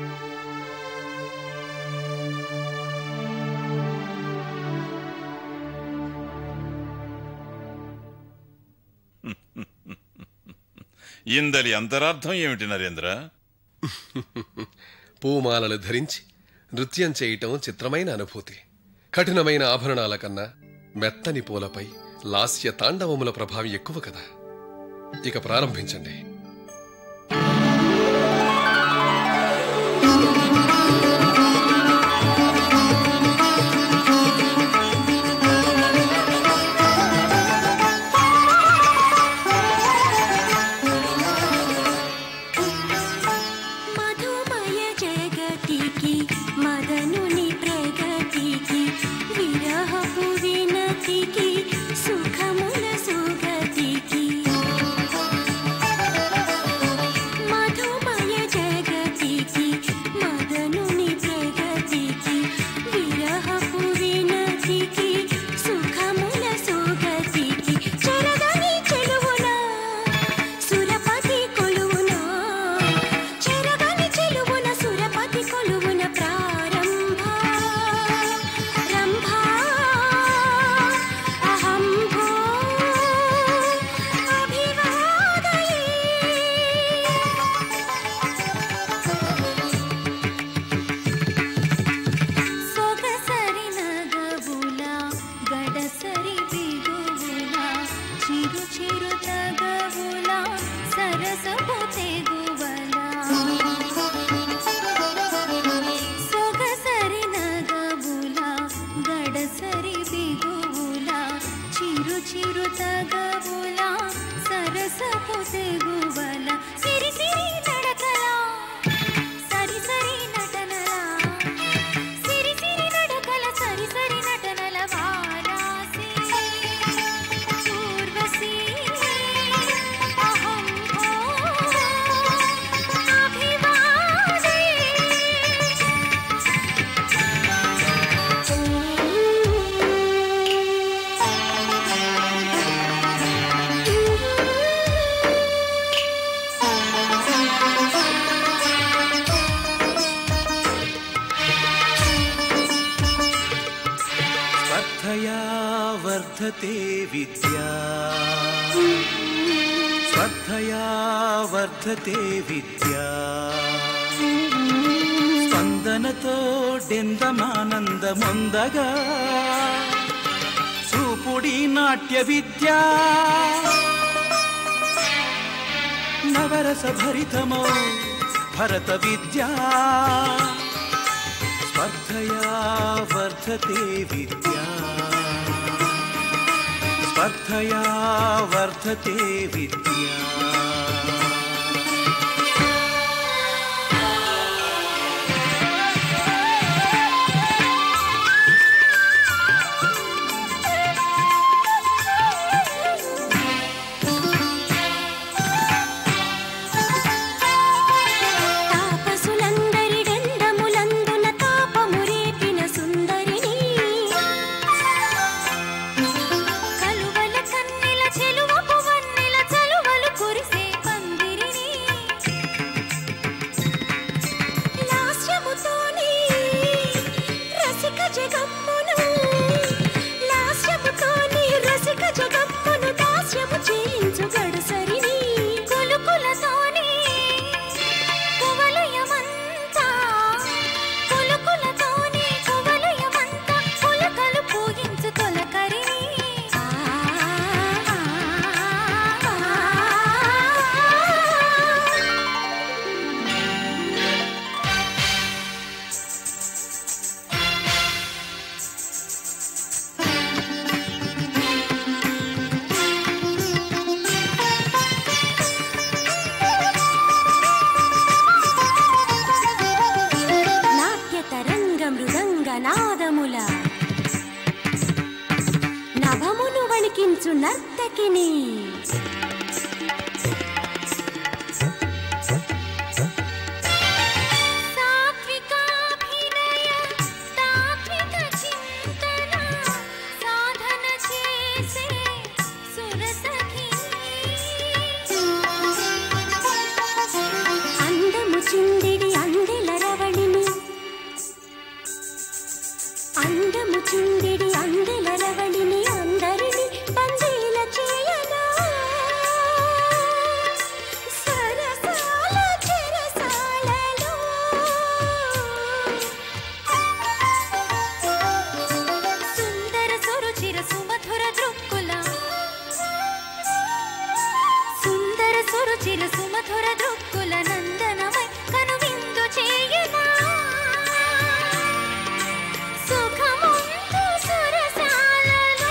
ఇందలి అంతరార్థం ఏమిటి నరేంద్ర పూమాలలు ధరించి నృత్యం చేయటం చిత్రమైన అనుభూతి కఠినమైన ఆభరణాల కన్నా మెత్తని పూలపై లాస్య తాండవముల ప్రభావం ఎక్కువ కదా ఇక ప్రారంభించండి మధుమయ జగతికి మదనుని ప్రగతికి విరహపు వినతికి సుఖముల సుగతికి మధుమయ జగతికి మదనుని ప్రగతికి విరహపు వినతికి సుఖముల సుగతికి చెరగని చెలువునా సురపతి కొలువునా చెరగని చెలువున సురపతి కొలువున ప్రారంభ రంభ అహంభో అభివాదయే సొగసరి నగవుల గడసరి బిగువుల చిరు చిరు తగవుల సరసపు తెగువల సొగసరి నగవుల గడసరి బిగువుల చిరు చిరు తగవుల సరసపు తెగువల సిరి సిరి నడకల సరి సరి నటనలా సిరి సిరి నడకల సరి సరి నటనల వారాసి ఊర్వశి అహం భో అభివాదే स्पर्धया वर्धते विद्या स्पर्धया वर्धते विद्या स्पन्द స్పందనతో డెందమానందమొందగా చూపుడి నాట్య విద్య నవరస భరితమో భరత విద్యా స్పర్ధయా వర్ధతే విద్యా స్పర్ధయా వర్ధతే విద్యా తాపసులందరిడెందములందున తాపము రేపిన సుందరిని కలువల కన్నెల చెలువపు వన్నెల చలువలు కురిసే పందిరిని లాస్యముతోని రసిక జగమ్మును లాస్యముతోని రసిక జగమ్మును దాస్యము చేయించు గడుసరిని కొలుకులతోని కువలయమంతా కులుకులతోని కువలయమంతా కులకలు పూగించు తొలకరిని నాట్య తరంగ మృదంగ నాదముల నభమును వణికించు నర్తకిని సాత్వికాభినయ తాత్విక చింతన సాధన చేసే అందము చిందిడి అందెల రవళిని అందము చిందిడి అందెల రవళిని అందరిని పందేల చేయగా సరసాల చెరసాలలో సుందర సురుచిర సుమధుర దృక్కుల సుందర సురుచిర సుమధుర దృక్కుల నందనమై కనువిందు చేయగా సుఖముందు సురసాలలో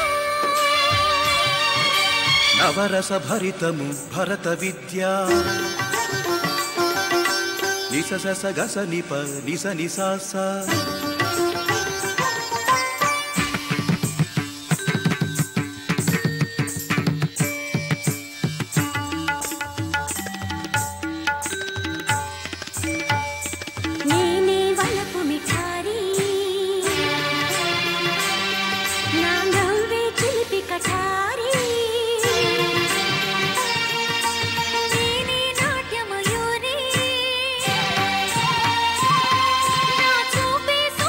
నవరస భరితము భరత విద్యా నిస సస గస నిప నిస నిసాస నేనే వలపు మిఠారి నా నవ్వే చిలిపి కఠారి నేనే నాట్య మయూరి నా చూపే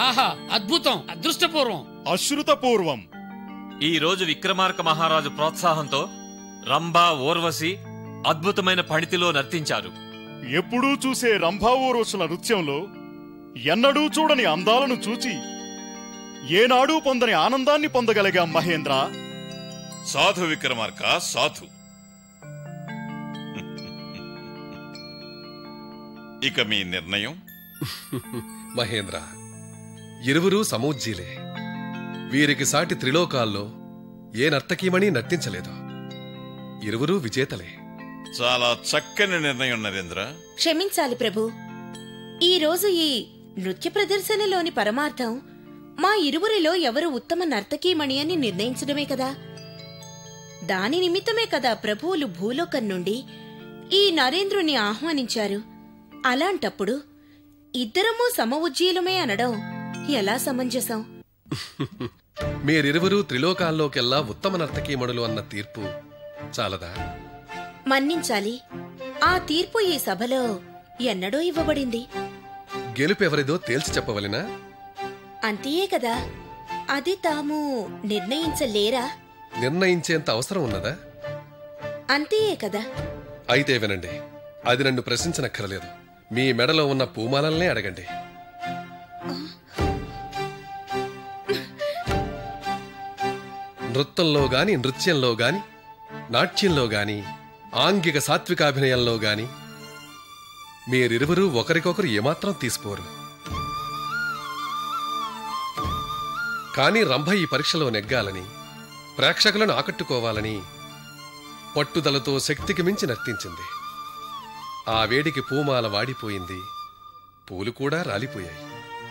ఆహా అద్భుతం అదృష్టపూర్వం అశ్రుతపూర్వం ఈ రోజు విక్రమార్క మహారాజు ప్రోత్సాహంతో రంభా ఓర్వశి అద్భుతమైన పణితిలో నర్తించారు ఎప్పుడూ చూసే రంభావోరోసుల నృత్యంలో ఎన్నడూ చూడని అందాలను చూచి ఏనాడూ పొందని ఆనందాన్ని పొందగలిగాం మహేంద్ర సాధు విక్రమార్క సాధు ఇక మీ నిర్ణయం మహేంద్ర ఇరువురూ సమూజ్జీలే వీరికి సాటి త్రిలోకాల్లో ఏ నర్తకీమణి నర్తించలేదు ఇరువురూ విజేతలే చాలా చక్కని నిర్ణయం నరేంద్ర క్షమించాలి ప్రభు ఈ రోజు ఈ నృత్య ప్రదర్శనలోని పరమార్థం మా ఇరువురిలో ఎవరు ఉత్తమ నర్తకీమణి అని నిర్ణయించడమే కదా దాని నిమిత్తమే కదా ప్రభువులు భూలోకం నుండి ఈ నరేంద్రుని ఆహ్వానించారు అలాంటప్పుడు ఇద్దరము సమ ఉజ్జీలమే అనడం ఎలా సమంజసం మీరిరువురూ త్రిలోకాల్లోకెల్లా ఉత్తమ నర్తకీమణులు అన్న తీర్పు చాలదా మన్నించాలి ఆ తీర్పు ఈ సభలో ఎన్నడో ఇవ్వబడింది గెలుపెవరిదో తేల్చి చెప్పవలెనా అంతే కదా అది తాము నిర్ణయించలేరా నిర్ణయించేంత అవసరం ఉన్నదా అంతే కదా అయితే వినండి అది నన్ను ప్రశ్నించనక్కర్లేదు మీ మెడలో ఉన్న పూమాలల్నే అడగండి నృత్యంలో గాని నృత్యంలో గాని నాట్యంలో గాని ఆంగిక సాత్వికాభినయంలో గాని మీరిరువురూ ఒకరికొకరు ఏమాత్రం తీసిపోరు కానీ రంభ ఈ పరీక్షలో నెగ్గాలని ప్రేక్షకులను ఆకట్టుకోవాలని పట్టుదలతో శక్తికి మించి నర్తించింది ఆ వేడికి పూమాల వాడిపోయింది పూలు కూడా రాలిపోయాయి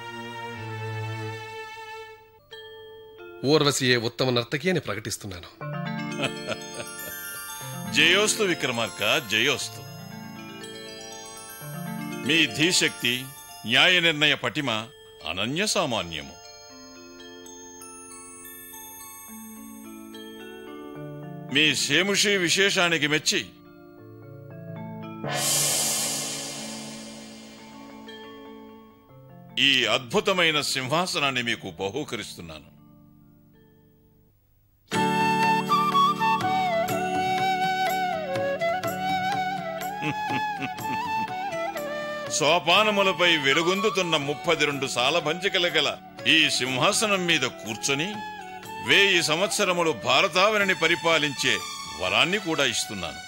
ఊర్వశియే ఉత్తమ నర్తకి అని ప్రకటిస్తున్నాను జయోస్తు విక్రమార్క జయోస్తు మీ ధీశక్తి న్యాయ నిర్ణయ పటిమ అనన్య సామాన్యము మీ శేముషి విశేషానికి మెచ్చి ఈ అద్భుతమైన సింహాసనాన్ని మీకు బహూకరిస్తున్నాను సోపానములపై వెలుగొందుతున్న ముప్పది రెండు సాలభంచికల గల ఈ సింహాసనం మీద కూర్చొని వేయి సంవత్సరములు భారతావనిని పరిపాలించే వరాన్ని కూడా ఇస్తున్నాను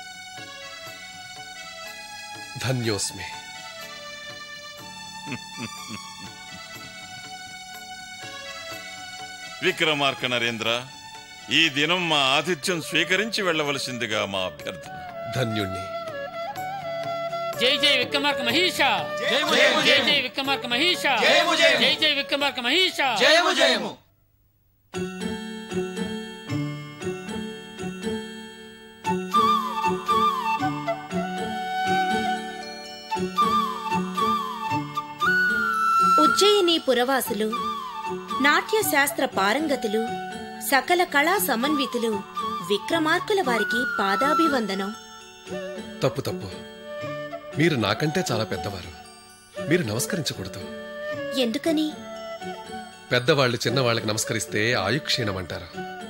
ధన్యోస్మి విక్రమార్క నరేంద్ర ఈ దినం మా ఆతిథ్యం స్వీకరించి వెళ్ళవలసిందిగా మా అభ్యర్థన ధన్యుణ్ణి జై జై విక్రమార్క మహేష జయము, జై జయము, జయము. జై విక్రమార్క మహేష జయము, జయము. జై జై విక్రమార్క మహేష జయము జయము ఉజ్జయిని పురవాసులు నాట్య శాస్త్ర పారంగతులు సకల కళా సమన్వితులు విక్రమార్కుల వారికి పాదాభివందనం తప్పు తప్పు మీరు నాకంటే చాలా పెద్దవారు మీరు నమస్కరించకూడదు ఎందుకని పెద్దవాళ్ళు చిన్నవాళ్ళకి నమస్కరిస్తే ఆయుక్షీణం అంటారు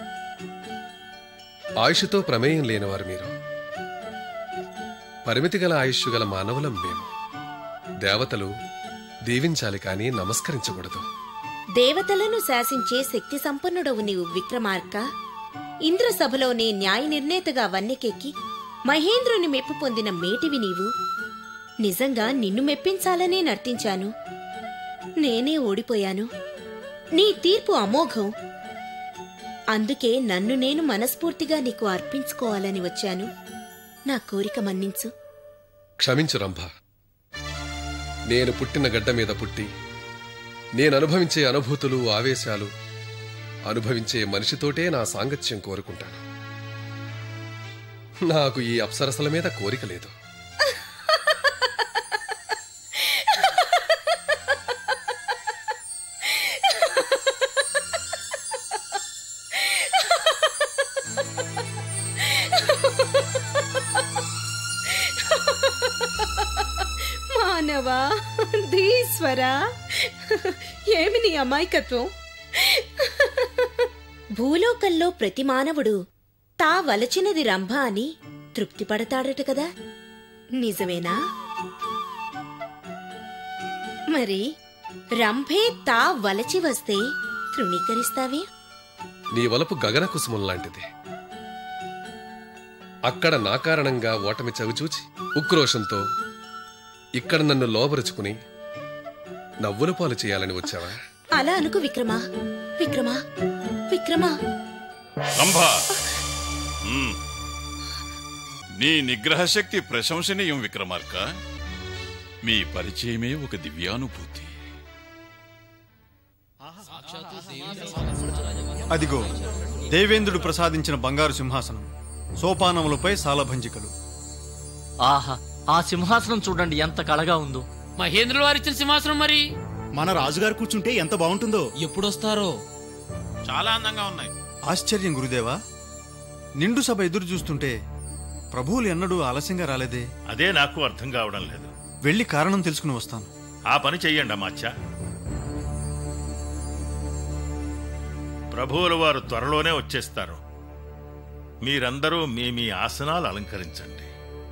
ఆయుష్తో ప్రమేయం లేనివారు మీరు పరిమితి గల ఆయుష్ గల మానవులం మేము దేవతలు దీవించాలి కానీ నమస్కరించకూడదు దేవతలను శాసించే శక్తి సంపన్నుడవు నీవు విక్రమార్క ఇంద్రసభలోనే న్యాయ నిర్ణేతగా వన్నెకెక్కి మహేంద్రుని మెప్పు పొందిన మేటివి నీవు నిజంగా నిన్ను మెప్పించాలనే నర్తించాను నేనే ఓడిపోయాను నీ తీర్పు అమోఘం అందుకే నన్ను నేను మనస్ఫూర్తిగా నీకు అర్పించుకోవాలని వచ్చాను నా కోరిక మన్నించు క్షమించు రంభ నేను పుట్టిన గడ్డ మీద పుట్టి నేను అనుభవించే అనుభూతులు ఆవేశాలు అనుభవించే మనిషితోటే నా సాంగత్యం కోరుకుంటాను నాకు ఈ అప్సరసల మీద కోరిక లేదు మానవా ధీశ్వరా ఏమి నీ అమాయకత్వం భూలోకంలో ప్రతి మానవుడు తా వలచినది రంభ అని తృప్తి పడతాడట కదా నిజమేనా మరి రంభే తా వలచి వస్తే తృణీకరిస్తావే నీ వలపు గగన కుసుమం లాంటిది అక్కడ నా కారణంగా ఓటమి చవిచూచి ఉక్రోషంతో ఇక్కడ నన్ను లోబరుచుకుని నవ్వుల పాలు చేయాలని వచ్చావా అలా అనుకు విక్రమా విక్రమా విక్రమా రంభా మ్మ్. నీ నిగ్రహ శక్తి ప్రశంసనీయం విక్రమార్క మీ పరిచయమే ఒక దివ్యానుభూతి అదిగో దేవేంద్రుడు ప్రసాదించిన బంగారు సింహాసనం సోపానములపై సాలభంజికలు ఆహా ఆ సింహాసనం చూడండి ఎంత కళగా ఉందో మహేంద్రుల వారిచ్చిన సింహాసనం మరి మన రాజుగారు కూర్చుంటే ఎంత బాగుంటుందో ఎప్పుడొస్తారో చాలా అందంగా ఉన్నాయి ఆశ్చర్యం గురుదేవా నిండు సభ ఎదురు చూస్తుంటే ప్రభువులు ఎన్నడూ ఆలస్యంగా రాలేదే అదే నాకు అర్థం కావడం లేదు వెళ్ళి కారణం తెలుసుకుని వస్తాను ఆ పని చెయ్యండి అమాత్య ప్రభువుల వారు త్వరలోనే వచ్చేస్తారు మీరందరూ మీ మీ ఆసనాలు అలంకరించండి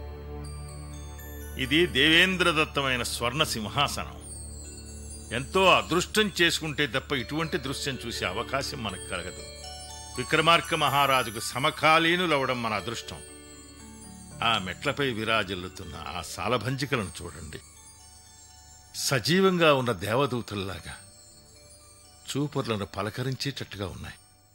ఇది దేవేంద్రదత్తమైన స్వర్ణ సింహాసనం ఎంతో అదృష్టం చేసుకుంటే తప్ప ఇటువంటి దృశ్యం చూసే అవకాశం మనకు కలగదు విక్రమార్క మహారాజుకు సమకాలీనులవడం మన అదృష్టం ఆ మెట్లపై విరాజిల్లుతున్న ఆ సాలభంజికలను చూడండి సజీవంగా ఉన్న దేవదూతల్లాగా చూపర్లను పలకరించేటట్టుగా ఉన్నాయి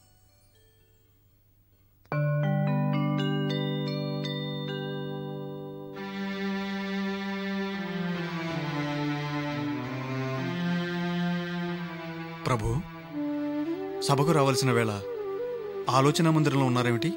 ప్రభు సభకు రావాల్సిన వేళ ఆలోచన మందిరంలో ఉన్నారేమిటి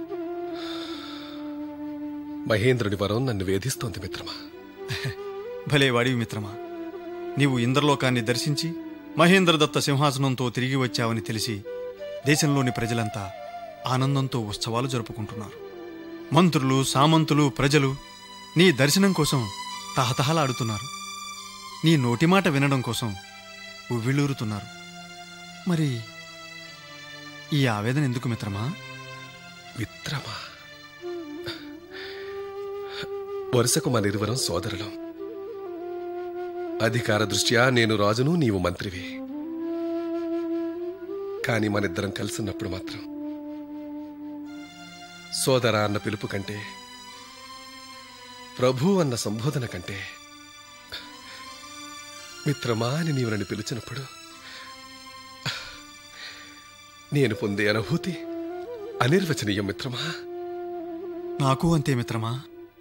మహేంద్రుడి వరం నన్ను వేధిస్తోంది మిత్రమా భలే వాడివి మిత్రమా నీవు ఇంద్రలోకాన్ని దర్శించి మహేంద్రదత్త సింహాసనంతో తిరిగి వచ్చావని తెలిసి దేశంలోని ప్రజలంతా ఆనందంతో ఉత్సవాలు జరుపుకుంటున్నారు మంత్రులు సామంతులు ప్రజలు నీ దర్శనం కోసం తహతహలాడుతున్నారు నీ నోటి మాట వినడం కోసం ఉవ్విళ్ళూరుతున్నారు మరి ఈ ఆవేదన ఎందుకు మిత్రమా మిత్రమా వరుసకు మనిరువరం సోదరులం అధికార దృష్ట్యా నేను రాజును నీవు మంత్రివి కాని మనిద్దరం కలిసినప్పుడు మాత్రం సోదరా అన్న పిలుపు కంటే ప్రభు అన్న సంబోధన కంటే మిత్రమా అని నీవు నన్ను పిలిచినప్పుడు నేను పొందే అనుభూతి అనిర్వచనీయం మిత్రమా నాకు అంతే మిత్రమా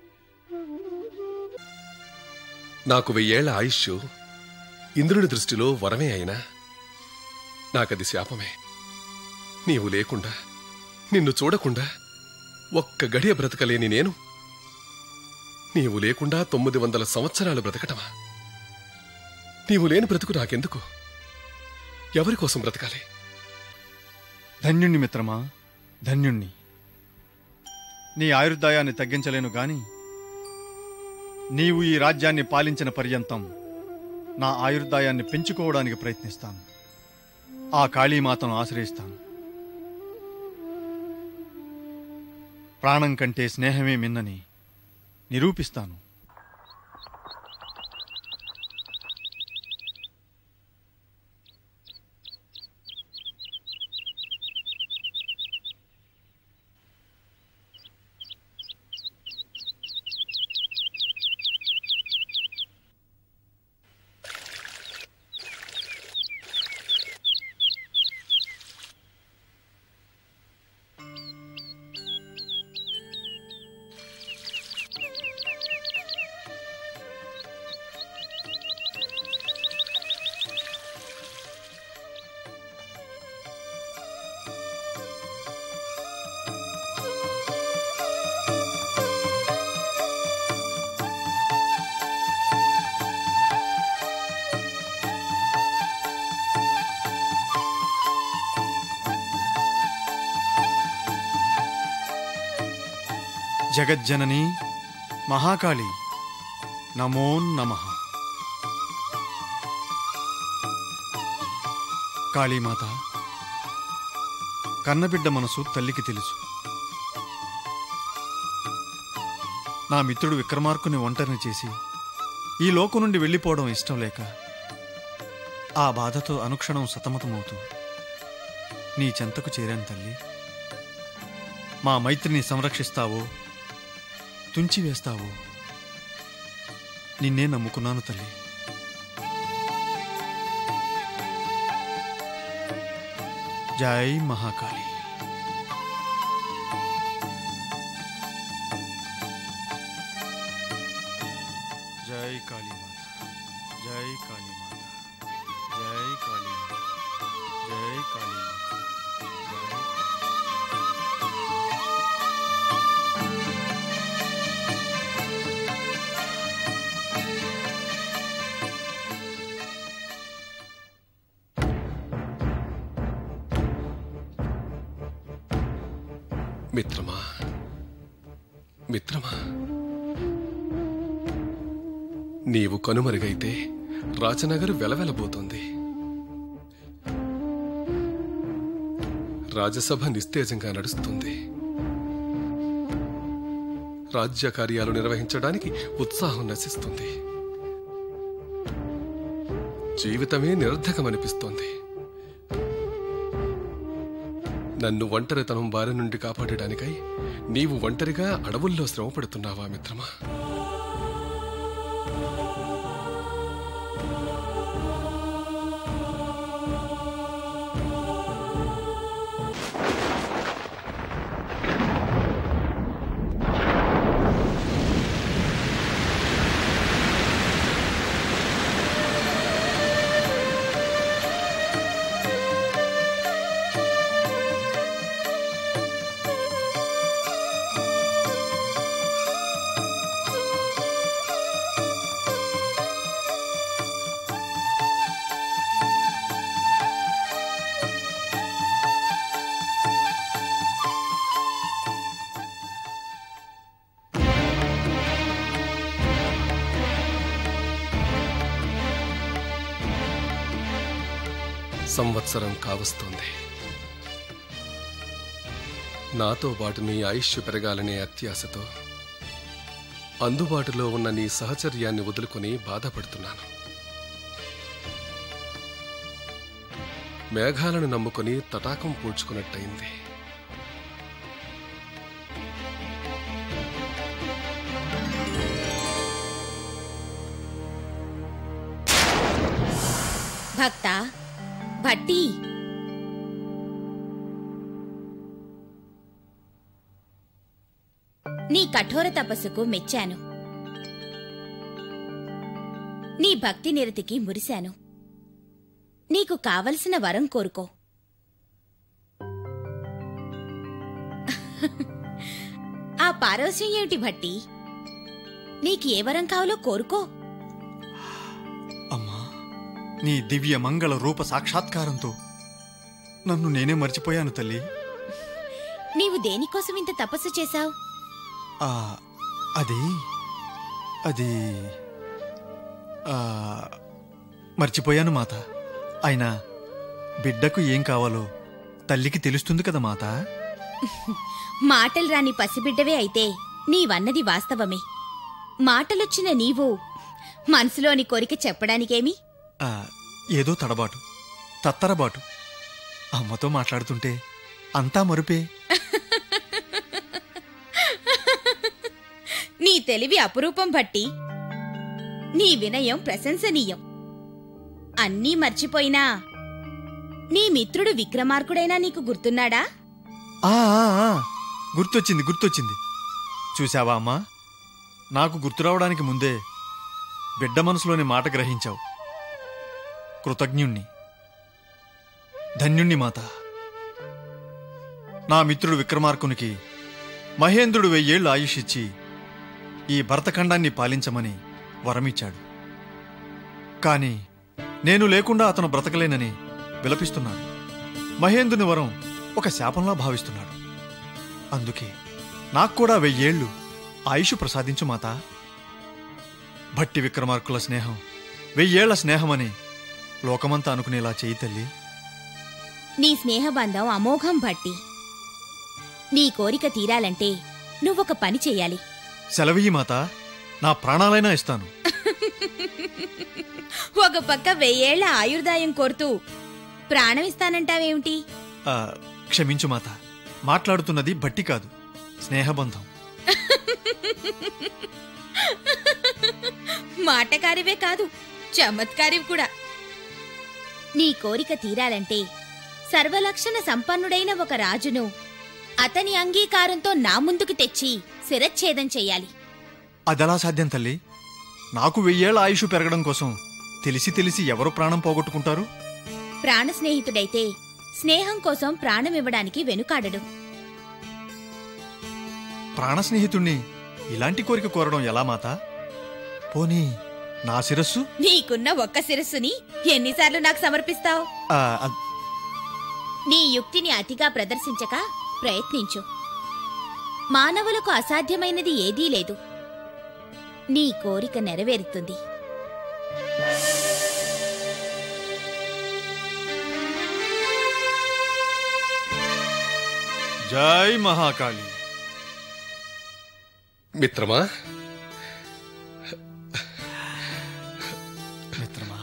నాకు వెయ్యేళ్ల ఆయుష్ ఇంద్రుని దృష్టిలో వరమే అయినా నాకది శాపమే నీవు లేకుండా నిన్ను చూడకుండా ఒక్క గడియ బ్రతకలేని నేను నీవు లేకుండా తొమ్మిది వందల సంవత్సరాలు బ్రతకటమా నీవు లేని బ్రతుకు నాకెందుకు ఎవరి కోసం బ్రతకాలి ధన్యుణ్ణి మిత్రమా ధన్యుణ్ణి నీ ఆయుర్దాయాన్ని తగ్గించలేను గాని నీవు ఈ రాజ్యాన్ని పాలించిన పర్యంతం నా ఆయుర్దాయాన్ని పెంచుకోవడానికి ప్రయత్నిస్తాను ఆ కాళీమాతను ఆశ్రయిస్తాను ప్రాణం కంటే స్నేహమే మిన్నని నిరూపిస్తాను జగజ్జనని మహాకాళి నమో నమః కాళీమాత కన్నబిడ్డ మనసు తల్లికి తెలుసు నా మిత్రుడు విక్రమార్కుని ఒంటరిని చేసి ఈ లోకం నుండి వెళ్ళిపోవడం ఇష్టం లేక ఆ బాధతో అనుక్షణం సతమతమవుతూ నీ చెంతకు చేరాను తల్లి మా మైత్రిని సంరక్షిస్తావో తుంచివేస్తావో నిన్నే నమ్ముకున్నాను తల్లి జై మహాకాళి జై కాళీమాత జై కాళీమాత జై కాళీమాత జై కాళీమాత జై మిత్రమా మిత్రమా నీవు కనుమరుగైతే రాజనగర్ వెలవెలబోతుంది రాజసభ నిస్తేజంగా నడుస్తుంది రాజ్య కార్యాలు నిర్వహించడానికి ఉత్సాహం నశిస్తుంది జీవితమే నిరర్ధకమనిపిస్తోంది నన్ను ఒంటరితనం బారి నుండి కాపాడడానికై నీవు ఒంటరిగా అడవుల్లో శ్రమ పడుతున్నావా మిత్రమా సంవత్సరం కావస్తోంది నాతో పాటు నీ ఆయుష్ పెరగాలనే అత్యాశతో అందుబాటులో ఉన్న నీ సహచర్యాన్ని వదులుకొని బాధపడుతున్నాను మేఘాలను నమ్ముకొని తటాకం పూడ్చుకున్నట్టయింది భక్త భట్టి నీ కఠోర తపస్సుకు మెచ్చాను నీ భక్తి నిరతికి మురిశాను నీకు కావలసిన వరం కోరుకో ఆ పారవశ్యం ఏమిటి భట్టి నీకు ఏ వరం కావాలో కోరుకో నీ దివ్య మంగళ రూప సాక్షాత్కారంతో నన్ను నేనే మర్చిపోయాను తల్లి నీవు దేనికోసం ఇంత తపస్సు చేశావు ఆ అది అది ఆ, మర్చిపోయాను మాత అయినా బిడ్డకు ఏం కావాలో తల్లికి తెలుస్తుంది కదా మాత మాటలు రాని పసిబిడ్డవే అయితే నీవన్నది వాస్తవమే మాటలొచ్చిన నీవు మనసులోని కోరిక చెప్పడానికేమి ఆ, ఏదో తడబాటు తత్తరబాటు అమ్మతో మాట్లాడుతుంటే అంతా మరుపే నీ తెలివి అపురూపం బట్టి నీ వినయం ప్రశంసనీయం అన్నీ మర్చిపోయినా నీ మిత్రుడు విక్రమార్కుడైనా నీకు గుర్తున్నాడా ఆ, ఆ, ఆ, గుర్తొచ్చింది గుర్తొచ్చింది చూశావా అమ్మా నాకు గుర్తు రావడానికి ముందే బిడ్డ మనసులోని మాట గ్రహించావు కృతజ్ఞుణ్ణి ధన్యుణ్ణి మాత నా మిత్రుడు విక్రమార్కునికి మహేంద్రుడు వెయ్యేళ్లు ఆయుష్ ఇచ్చి ఈ భరతఖండాన్ని పాలించమని వరమిచ్చాడు కాని నేను లేకుండా అతను బ్రతకలేనని విలపిస్తున్నాడు మహేంద్రుని వరం ఒక శాపంలా భావిస్తున్నాడు అందుకే నాకు కూడా వెయ్యేళ్లు ఆయుష్ ప్రసాదించు మాత భట్టి విక్రమార్కుల స్నేహం వెయ్యేళ్ల స్నేహమని లోకమంతా అనుకునేలా చేయి తల్లి నీ స్నేహబంధం అమోఘం భట్టి నీ కోరిక తీరాలంటే నువ్వొక పని చెయ్యాలి సెలవియ్యి మాత నా ప్రాణాలైనా ఇస్తాను ఒక పక్క వెయ్యేళ్ల ఆయుర్దాయం కోరుతూ ప్రాణం ఇస్తానంటావేమిటి ఆ, క్షమించు మాత మాట్లాడుతున్నది బట్టి కాదు స్నేహబంధం మాటకారివే కాదు చమత్కారివి కూడా నీ కోరిక తీరాలంటే సర్వలక్షణ సంపన్నుడైన ఒక రాజును అతని అంగీకారంతో నా ముందుకు తెచ్చి శిరచ్ఛేదం చెయ్యాలి అదెలా సాధ్యం తల్లి నాకు వెయ్యేళ్ల ఆయుష్ పెరగడం కోసం తెలిసి తెలిసి ఎవరు ప్రాణం పోగొట్టుకుంటారు ప్రాణ స్నేహితుడైతే స్నేహం కోసం ప్రాణమివ్వడానికి వెనుకాడడు ప్రాణ స్నేహితుణ్ణి ఇలాంటి కోరిక కోరడం ఎలా మాత పోనీ నా శిరస్సు నీకున్న ఒక్క శిరస్సుని ఎన్నిసార్లు నాకు సమర్పిస్తావు ఆ, అద్- నీ యుక్తిని అతిగా ప్రదర్శించక ప్రయత్నించు మానవులకు అసాధ్యమైనది ఏదీ లేదు నీ కోరిక నెరవేరుతుంది జై మహాకాళి మిత్రమా మిత్రమా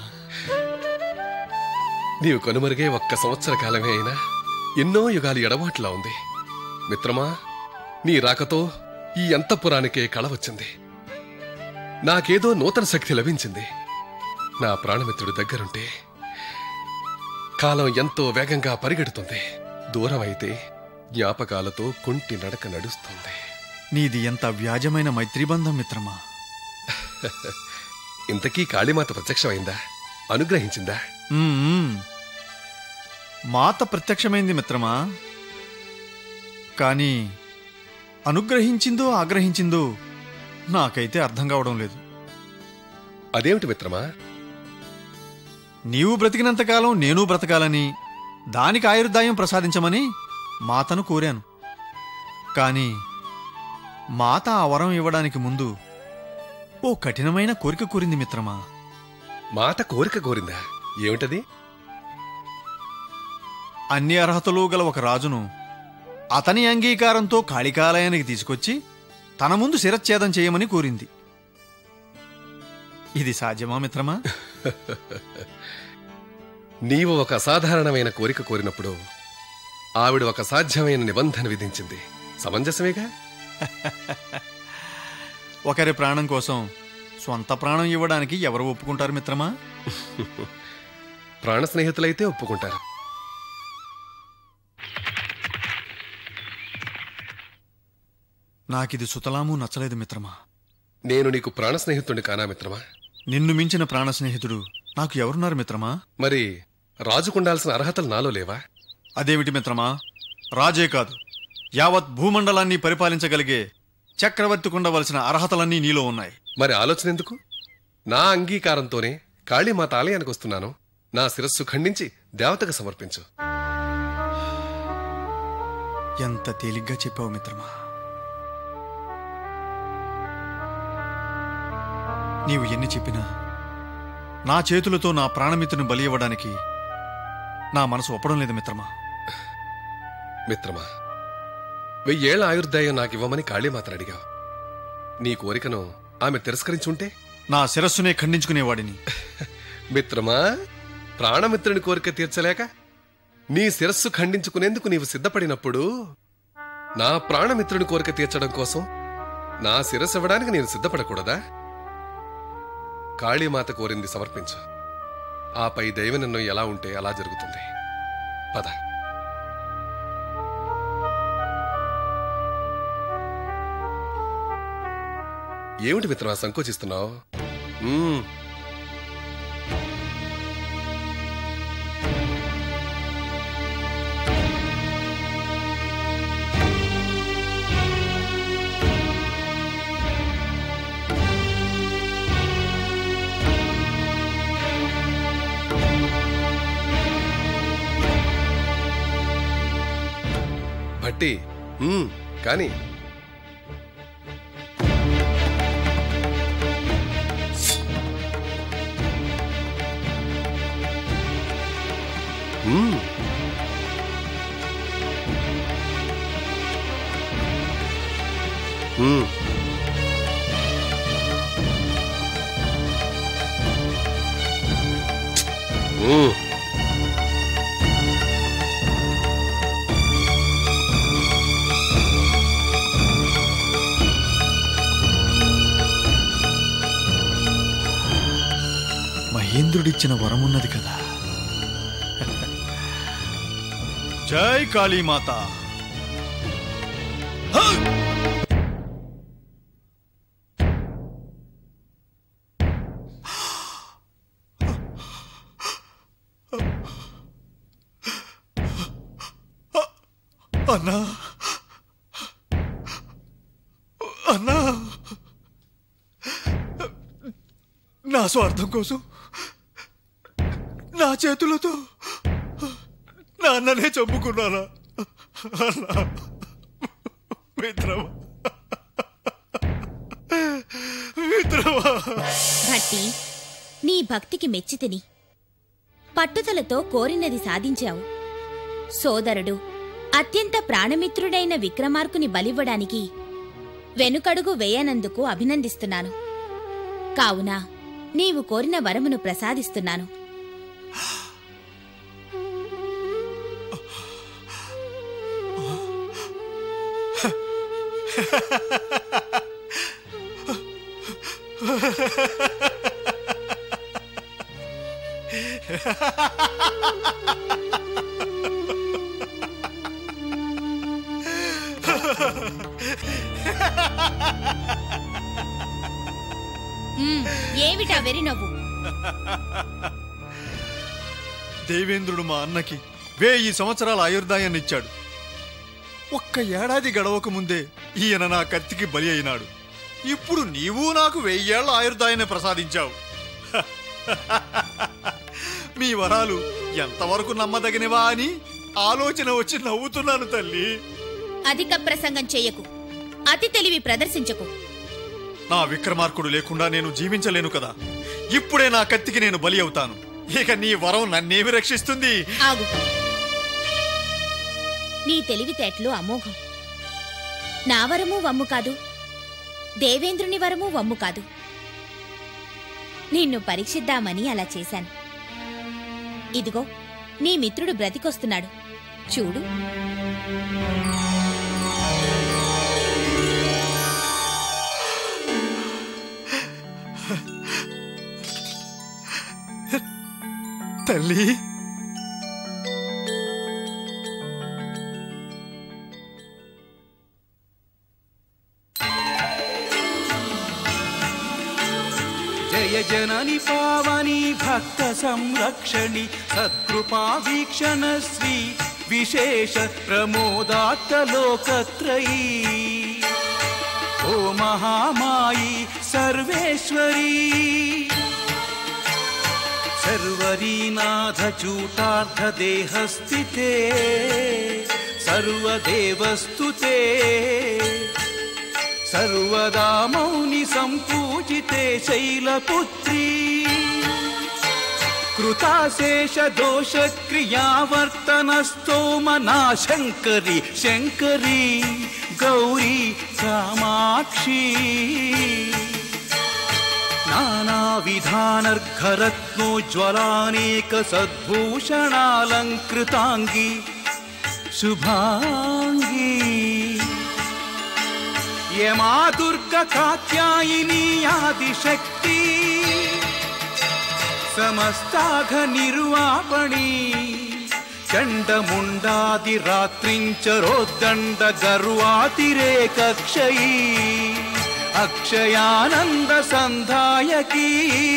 నీవు కనుమరుగే ఒక్క సంవత్సర కాలమే అయినా ఎన్నో యుగాలు ఎడబాటులా ఉంది మిత్రమా నీ రాకతో ఈ అంతఃపురానికే కళ వచ్చింది నాకేదో నూతన శక్తి లభించింది నా ప్రాణమిత్రుడి దగ్గరుంటే కాలం ఎంతో వేగంగా పరిగెడుతుంది దూరం అయితే జ్ఞాపకాలతో కుంటి నడక నడుస్తుంది నీది ఎంత వ్యాజమైన మైత్రీబంధం మిత్రమా ఇంతకీ కాళీమాత ప్రత్యక్షమైందా అనుగ్రహించిందా మ్మ్. మాత ప్రత్యక్షమైంది మిత్రమా కానీ అనుగ్రహించిందో ఆగ్రహించిందో నాకైతే అర్థం కావడం లేదు అదేమిటి మిత్రమా నీవు బ్రతికినంతకాలం నేను బ్రతకాలని దానికి ఆయుర్దాయం ప్రసాదించమని మాతను కోరాను కాని మాత ఆ వరం ఇవ్వడానికి ముందు ఓ కఠినమైన కోరిక కోరింది మిత్రమా మాత కోరిక కోరిందా ఏమిటది అన్ని అర్హతలు గల ఒక రాజును అతని అంగీకారంతో కాళికాలయానికి తీసుకొచ్చి తన ముందు శిరచ్ఛేదం చేయమని కోరింది ఇది సాధ్యమా మిత్రమా నీవు ఒక అసాధారణమైన కోరిక కోరినప్పుడు ఆవిడ ఒక సాధ్యమైన నిబంధన విధించింది సమంజసమేగా ఒకరి ప్రాణం కోసం స్వంత ప్రాణం ఇవ్వడానికి ఎవరు ఒప్పుకుంటారు మిత్రమా ప్రాణ స్నేహితులైతే ఒప్పుకుంటారు నాకిది సుతలాము నచ్చలేదు మిత్రమా నేను నీకు ప్రాణ స్నేహితుడిని కానా మిత్రమా నిన్ను మించిన ప్రాణ స్నేహితుడు నాకు ఎవరున్నారు మిత్రమా మరి రాజుకుండాల్సిన అర్హతలు నాలో లేవా అదేమిటి మిత్రమా రాజే కాదు యావత్ భూమండలాన్ని పరిపాలించగలిగే చక్రవర్తికి ఉండవలసిన అర్హతలన్నీ నీలో ఉన్నాయి మరి ఆలోచన ఎందుకు నా అంగీకారంతోనే కాళీమాత ఆలయానికి వస్తున్నాను నా శిరస్సు ఖండించి దేవతకు సమర్పించు ఎంత తేలిగ్గా చెప్పావు మిత్రమా నీవు ఎన్ని చెప్పినా నా చేతులతో నా ప్రాణమిత్రుని బలి ఇవ్వడానికి నా మనసు ఒప్పడం లేదు మిత్రమా మిత్రమా వెయ్యేళ్ల ఆయుర్దాయం నాకివ్వమని కాళీమాతను అడిగావు నీ కోరికను ఆమె తిరస్కరించుంటే నా శిరస్సునే ఖండించుకునేవాడిని మిత్రమా ప్రాణమిత్రుని కోరిక తీర్చలేక నీ శిరస్సు ఖండించుకునేందుకు నీవు సిద్ధపడినప్పుడు నా ప్రాణమిత్రుని కోరిక తీర్చడం కోసం నా శిరస్సు ఇవ్వడానికి నేను సిద్ధపడకూడదా కాళీమాత కోరింది సమర్పించు ఆపై దైవ నిర్ణయం ఎలా ఉంటే అలా జరుగుతుంది పద ఏమిటి మిత్రమా సంకోచిస్తున్నావు మ్మ్. భట్టి మ్మ్, కానీ మ్మ్. ఉమ్. ఉమ్. మహేంద్రుడిచ్చిన వరమున్నది కదా జై కాళీమాత అన్నా అన్నా నా స్వార్థం కోసం నా చేతులతో నా అన్ననే చంపుకున్నానా అన్నా మిత్రమా మిత్రమా భట్టి నీ భక్తికి మెచ్చితిని పట్టుదలతో కోరినది సాధించావు సోదరుడు అత్యంత ప్రాణమిత్రుడైన విక్రమార్కుని బలివ్వడానికి వెనుకడుగు వేయనందుకు అభినందిస్తున్నాను కావున నీవు కోరిన వరమును ప్రసాదిస్తున్నాను మ్మ్, ఏమిటా వెరినవ్వు దేవేంద్రుడు మా అన్నకి వేయి సంవత్సరాల ఆయుర్దాయాన్ని ఇచ్చాడు ఒక్క ఏడాది గడవక ముందే ఈయన నా కత్తికి బలి అయినాడు ఇప్పుడు నీవు నాకు వెయ్యేళ్ల ఆయుర్దాయాన్ని ప్రసాదించావు మీ వరాలు ఎంతవరకు నమ్మదగినవా అని ఆలోచన వచ్చి నవ్వుతున్నాను తల్లి అధిక ప్రసంగం చెయ్యకు అతి తెలివి ప్రదర్శించకు నా విక్రమార్కుడు లేకుండా నేను జీవించలేను కదా ఇప్పుడే నా కత్తికి నేను బలి అవుతాను ఇక నీ వరం నన్నేమి రక్షిస్తుంది ఆగు నీ తెలివితేటలు అమోఘం నా వరము వమ్ము కాదు దేవేంద్రుని వరము వమ్ము కాదు నిన్ను పరీక్షిద్దామని అలా చేశాను ఇదిగో నీ మిత్రుడు బ్రతికొస్తున్నాడు చూడు తల్లి జయ జనని పావని భక్త సంరక్షణి సత్కృపా వీక్షణ శ్రీ విశేష ప్రమోదాత్త లోకత్రయీ ఓ మహామాయి సర్వేశ్వరీ सर्वरीनाथ चूटार्धदेहस्थिते सर्वदेवस्तुते सर्वदा मौनि सम्पूजिते शैलपुत्री कृताशेष दोषक्रियावर्तनस्तोमना शङ्करी शङ्करी गौरी कामाक्षी नानाविधानर्घरत्नोज्ज्वलानेक सद्भूषणालङ्कृताङ्गी शुभाङ्गी यमादुर्गकात्यायिनी आदिशक्ति समस्ताघ निर्वापणी चण्डमुण्डादिरात्रिञ्चरोद्दण्ड गर्वातिरेकक्षयी అక్షయానంద సంధాయకీ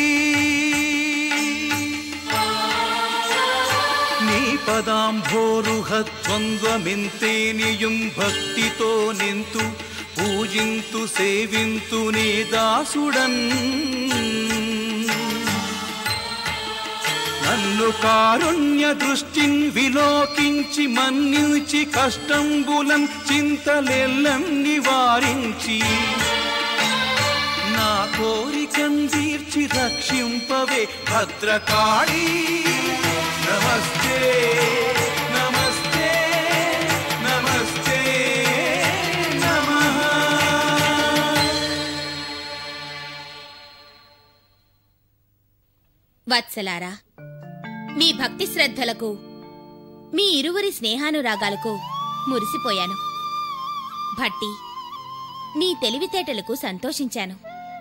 నీ పదాంభోరుహద్వంద్వమింతేనియుం భక్తితో నింతు పూజింతు సేవింతు నీ దాసుడన్ నన్ను కారుణ్య దృష్టిన్ విలోకించి మన్నించి కష్టంబులం చింతలెల్లం నివారించి నా కోరికన్ తీర్చి రక్షింపవే భద్రకాళీ నమస్తే నమస్తే నమస్తే నమః వత్సలారా మీ భక్తి శ్రద్ధలకు మీ ఇరువురి స్నేహానురాగాలకు మురిసిపోయాను భట్టి నీ తెలివితేటలకు సంతోషించాను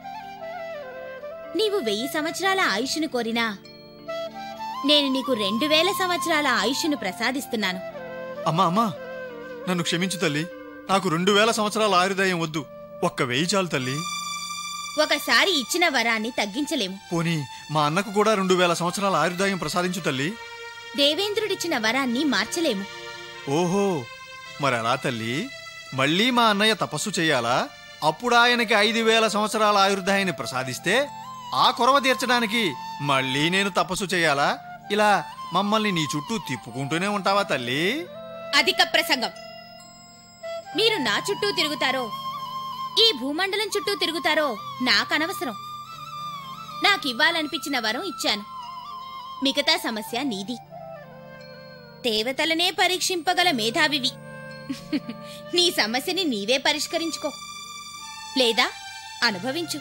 నీవు వెయ్యి సంవత్సరాల ఆయుష్ను కోరినా నేను నీకు రెండు వేల సంవత్సరాల ఆయుష్ను ప్రసాదిస్తున్నాను అమ్మా అమ్మా నన్ను క్షమించు తల్లి నాకు రెండు వేల సంవత్సరాల ఆయుర్దాయం వద్దు ఒక్క వెయ్యి చాలు తల్లి ఒకసారి ఇచ్చిన వరాన్ని తగ్గించలేము పోనీ మా అన్నకు కూడా రెండు వేల సంవత్సరాల ఆయుర్దాయం ప్రసాదించు తల్లి దేవేంద్రుడిచ్చిన వరాన్ని మార్చలేము ఓహో మరెలా తల్లి మళ్ళీ మా అన్నయ్య తపస్సు చెయ్యాలా అప్పుడు ఆయనకి ఐదు వేల సంవత్సరాల ఆయుర్దాయాన్ని ప్రసాదిస్తే ఆ కొరవ తీర్చడానికి మళ్ళీ నేను తపస్సు చేయాలా ఇలా మమ్మల్ని నీ చుట్టూ తిప్పుకుంటూనే ఉంటావా తల్లి అధిక ప్రసంగం మీరు నా చుట్టూ తిరుగుతారో ఈ భూమండలం చుట్టూ తిరుగుతారో నాకనవసరం నాకివ్వాలనిపించిన వరం ఇచ్చాను మిగతా సమస్య నీది దేవతలనే పరీక్షింపగల మేధావివి నీ సమస్యని నీవే పరిష్కరించుకో లేదా అనుభవించు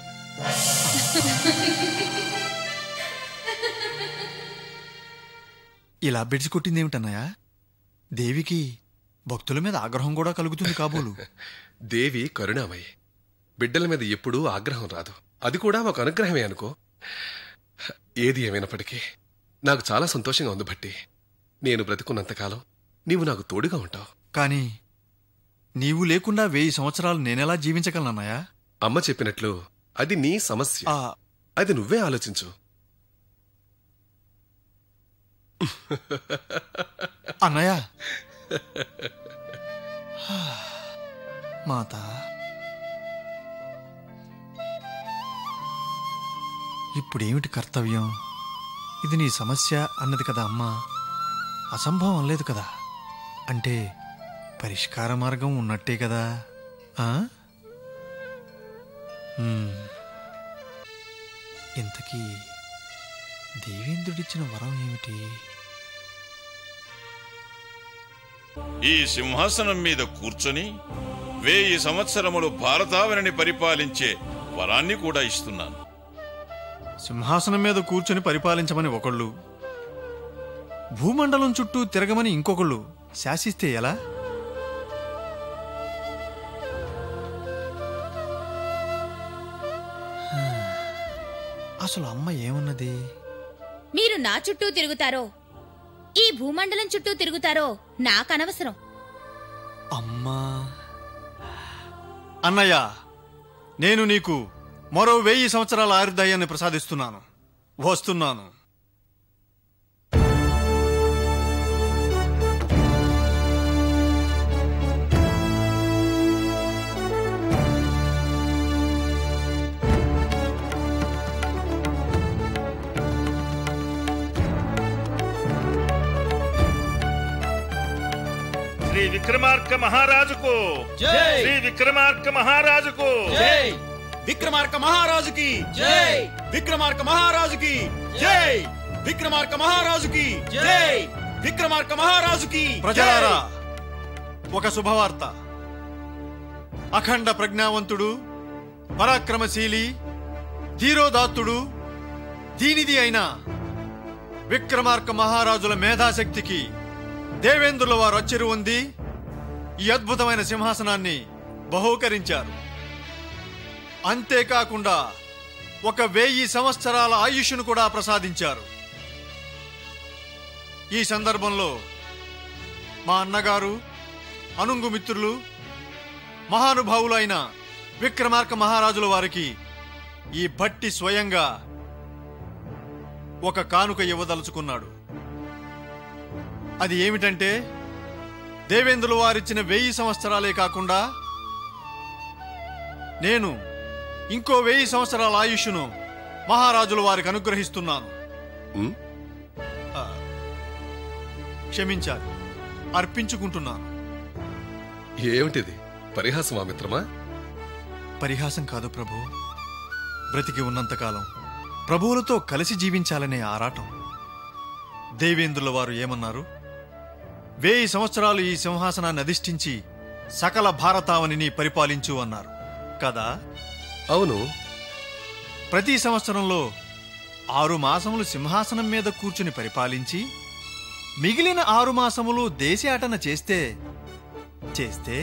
ఇలా బెడిసి కొట్టిందేమిటన్నయ్య దేవికి భక్తుల మీద ఆగ్రహం కూడా కలుగుతుంది కాబోలు దేవి కరుణామయి బిడ్డల మీద ఎప్పుడూ ఆగ్రహం రాదు అది కూడా ఒక అనుగ్రహమే అనుకో ఏది ఏమైనప్పటికీ నాకు చాలా సంతోషంగా ఉంది బట్టి నేను బ్రతికున్నంతకాలం నీవు నాకు తోడుగా ఉంటావు కానీ నీవు లేకుండా వెయ్యి సంవత్సరాలు నేనెలా జీవించగలనన్నయ్యా అమ్మ చెప్పినట్లు అది నీ సమస్య అది నువ్వే ఆలోచించు అన్నయ్య మాత ఇప్పుడేమిటి కర్తవ్యం ఇది నీ సమస్య అన్నది కదా అమ్మా అసంభవం లేదు కదా అంటే పరిష్కార మార్గం ఉన్నట్టే కదా ఆ? హ్మ్. ఇంతకీ దేవేంద్రుడిచ్చిన వరం ఏమిటి ఈ సింహాసనం మీద కూర్చొని వేయి సంవత్సరములు భారతావనిని పరిపాలించే వరాన్ని కూడా ఇస్తున్నాను సింహాసనం మీద కూర్చొని పరిపాలించమని ఒకళ్ళు భూమండలం చుట్టూ తిరగమని ఇంకొకళ్ళు శాసిస్తే ఎలా హా, అసలు అమ్మ ఏమున్నది మీరు నా చుట్టూ తిరుగుతారో ఈ భూమండలం చుట్టూ తిరుగుతారో నాకనవసరం అమ్మా అన్నయ్య నేను నీకు మరో వెయ్యి సంవత్సరాల ఆయుర్దాయాన్ని ప్రసాదిస్తున్నాను వస్తున్నాను శ్రీ విక్రమార్క మహారాజుకు జై! శ్రీ విక్రమార్క మహారాజుకు జై విక్రమార్క మహారాజుకి జై విక్రమార్క మహారాజుకి జై విక్రమార్క మహారాజుకి జై విక్రమార్క మహారాజుకి ప్రజలారా ఒక శుభవార్త అఖండ ప్రజ్ఞావంతుడు పరాక్రమశీలి ధీరోదాత్తుడు దీనిది అయిన విక్రమార్క మహారాజుల మేధాశక్తికి దేవేంద్రుల వారు అచ్చెరు ఉంది ఈ అద్భుతమైన సింహాసనాన్ని బహూకరించారు అంతేకాకుండా ఒక వెయ్యి సంవత్సరాల ఆయుష్ను కూడా ప్రసాదించారు ఈ సందర్భంలో మా అన్నగారు అనుంగు మిత్రులు మహానుభావులైన విక్రమార్క మహారాజుల వారికి ఈ భట్టి స్వయంగా ఒక కానుక ఇవ్వదలుచుకున్నాడు అది ఏమిటంటే దేవేంద్రుల వారిచ్చిన వెయ్యి సంవత్సరాలే కాకుండా నేను ఇంకో వెయ్యి సంవత్సరాల ఆయుష్ను మహారాజుల వారికి అనుగ్రహిస్తున్నాను ఉమ్, ఆ, క్షమించాలి అర్పించుకుంటున్నాను ఏమిటిది పరిహాసమా మిత్రమా పరిహాసం కాదు ప్రభు బ్రతికి ఉన్నంతకాలం ప్రభువులతో కలిసి జీవించాలనే ఆరాటం దేవేంద్రుల వారు ఏమన్నారు వేయి సంవత్సరాలు ఈ సింహాసనాన్ని అధిష్ఠించి సకల భారతావనిని పరిపాలించు అన్నారు కదా అవును ప్రతి సంవత్సరంలో ఆరు మాసములు సింహాసనం మీద కూర్చుని పరిపాలించి మిగిలిన ఆరు మాసములు దేశాటన చేస్తే చేస్తే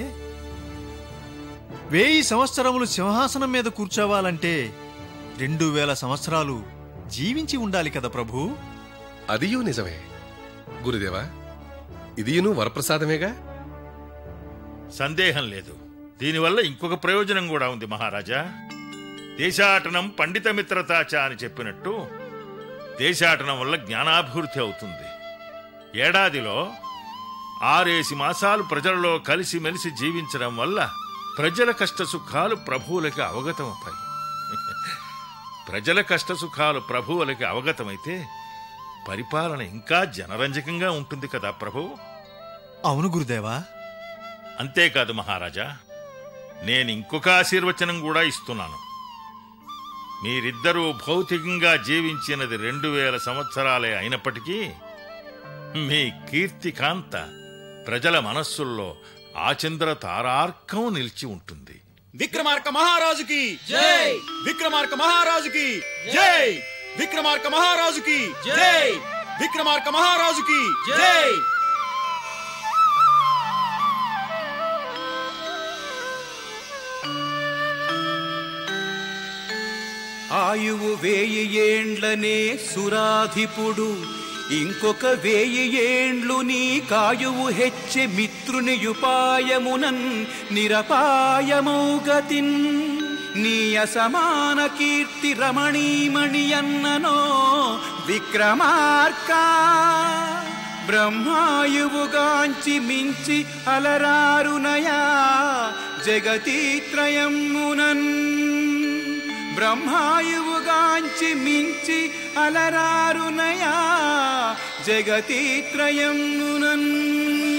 వేయి సంవత్సరములు సింహాసనం మీద కూర్చోవాలంటే రెండు వేల సంవత్సరాలు జీవించి ఉండాలి కదా ప్రభూ అదియూ నిజమే గురుదేవా ఇదియును వరప్రసాదమేగా సందేహం లేదు దీనివల్ల ఇంకొక ప్రయోజనం కూడా ఉంది మహారాజా దేశాటనం పండిత మిత్రతాచ అని చెప్పినట్టు దేశాటనం వల్ల జ్ఞానాభివృద్ధి అవుతుంది ఏడాదిలో ఆరేసి మాసాలు ప్రజలలో కలిసిమెలిసి జీవించడం వల్ల ప్రజల కష్ట సుఖాలు ప్రభువులకి అవగతమవుతాయి ప్రజల కష్ట సుఖాలు ప్రభువులకి అవగతమైతే పరిపాలన ఇంకా జనరంజకంగా ఉంటుంది కదా ప్రభు అవును గురుదేవా అంతేకాదు మహారాజా నేను ఇంకొక ఆశీర్వచనం కూడా ఇస్తున్నాను మీరిద్దరూ భౌతికంగా జీవించినది రెండు వేల సంవత్సరాలే అయినప్పటికీ మీ కీర్తి కాంత ప్రజల మనస్సుల్లో ఆచంద్ర తారార్కం నిలిచి ఉంటుంది విక్రమార్క మహారాజుకి జై విక్రమార్క మహారాజుకి జై విక్రమార్క మహారాజుకి జై విక్రమార్క మహారాజుకి జై ఆయువు వేయి ఏండ్లనే సురాధిపుడు ఇంకొక వేయి ఏండ్లు నీ కాయువు హెచ్చె మిత్రుని ఉపాయమునన్ నిరపాయమౌగతిన్ నీ అసమాన కీర్తి రమణీమణి అన్ననో విక్రమార్క బ్రహ్మాయువుగాంచి మించి అలరారునయా జగతీత్రయమునన్ బ్రహ్మాయువుగాంచి మించి అలరారునయా జగతీత్రయమునన్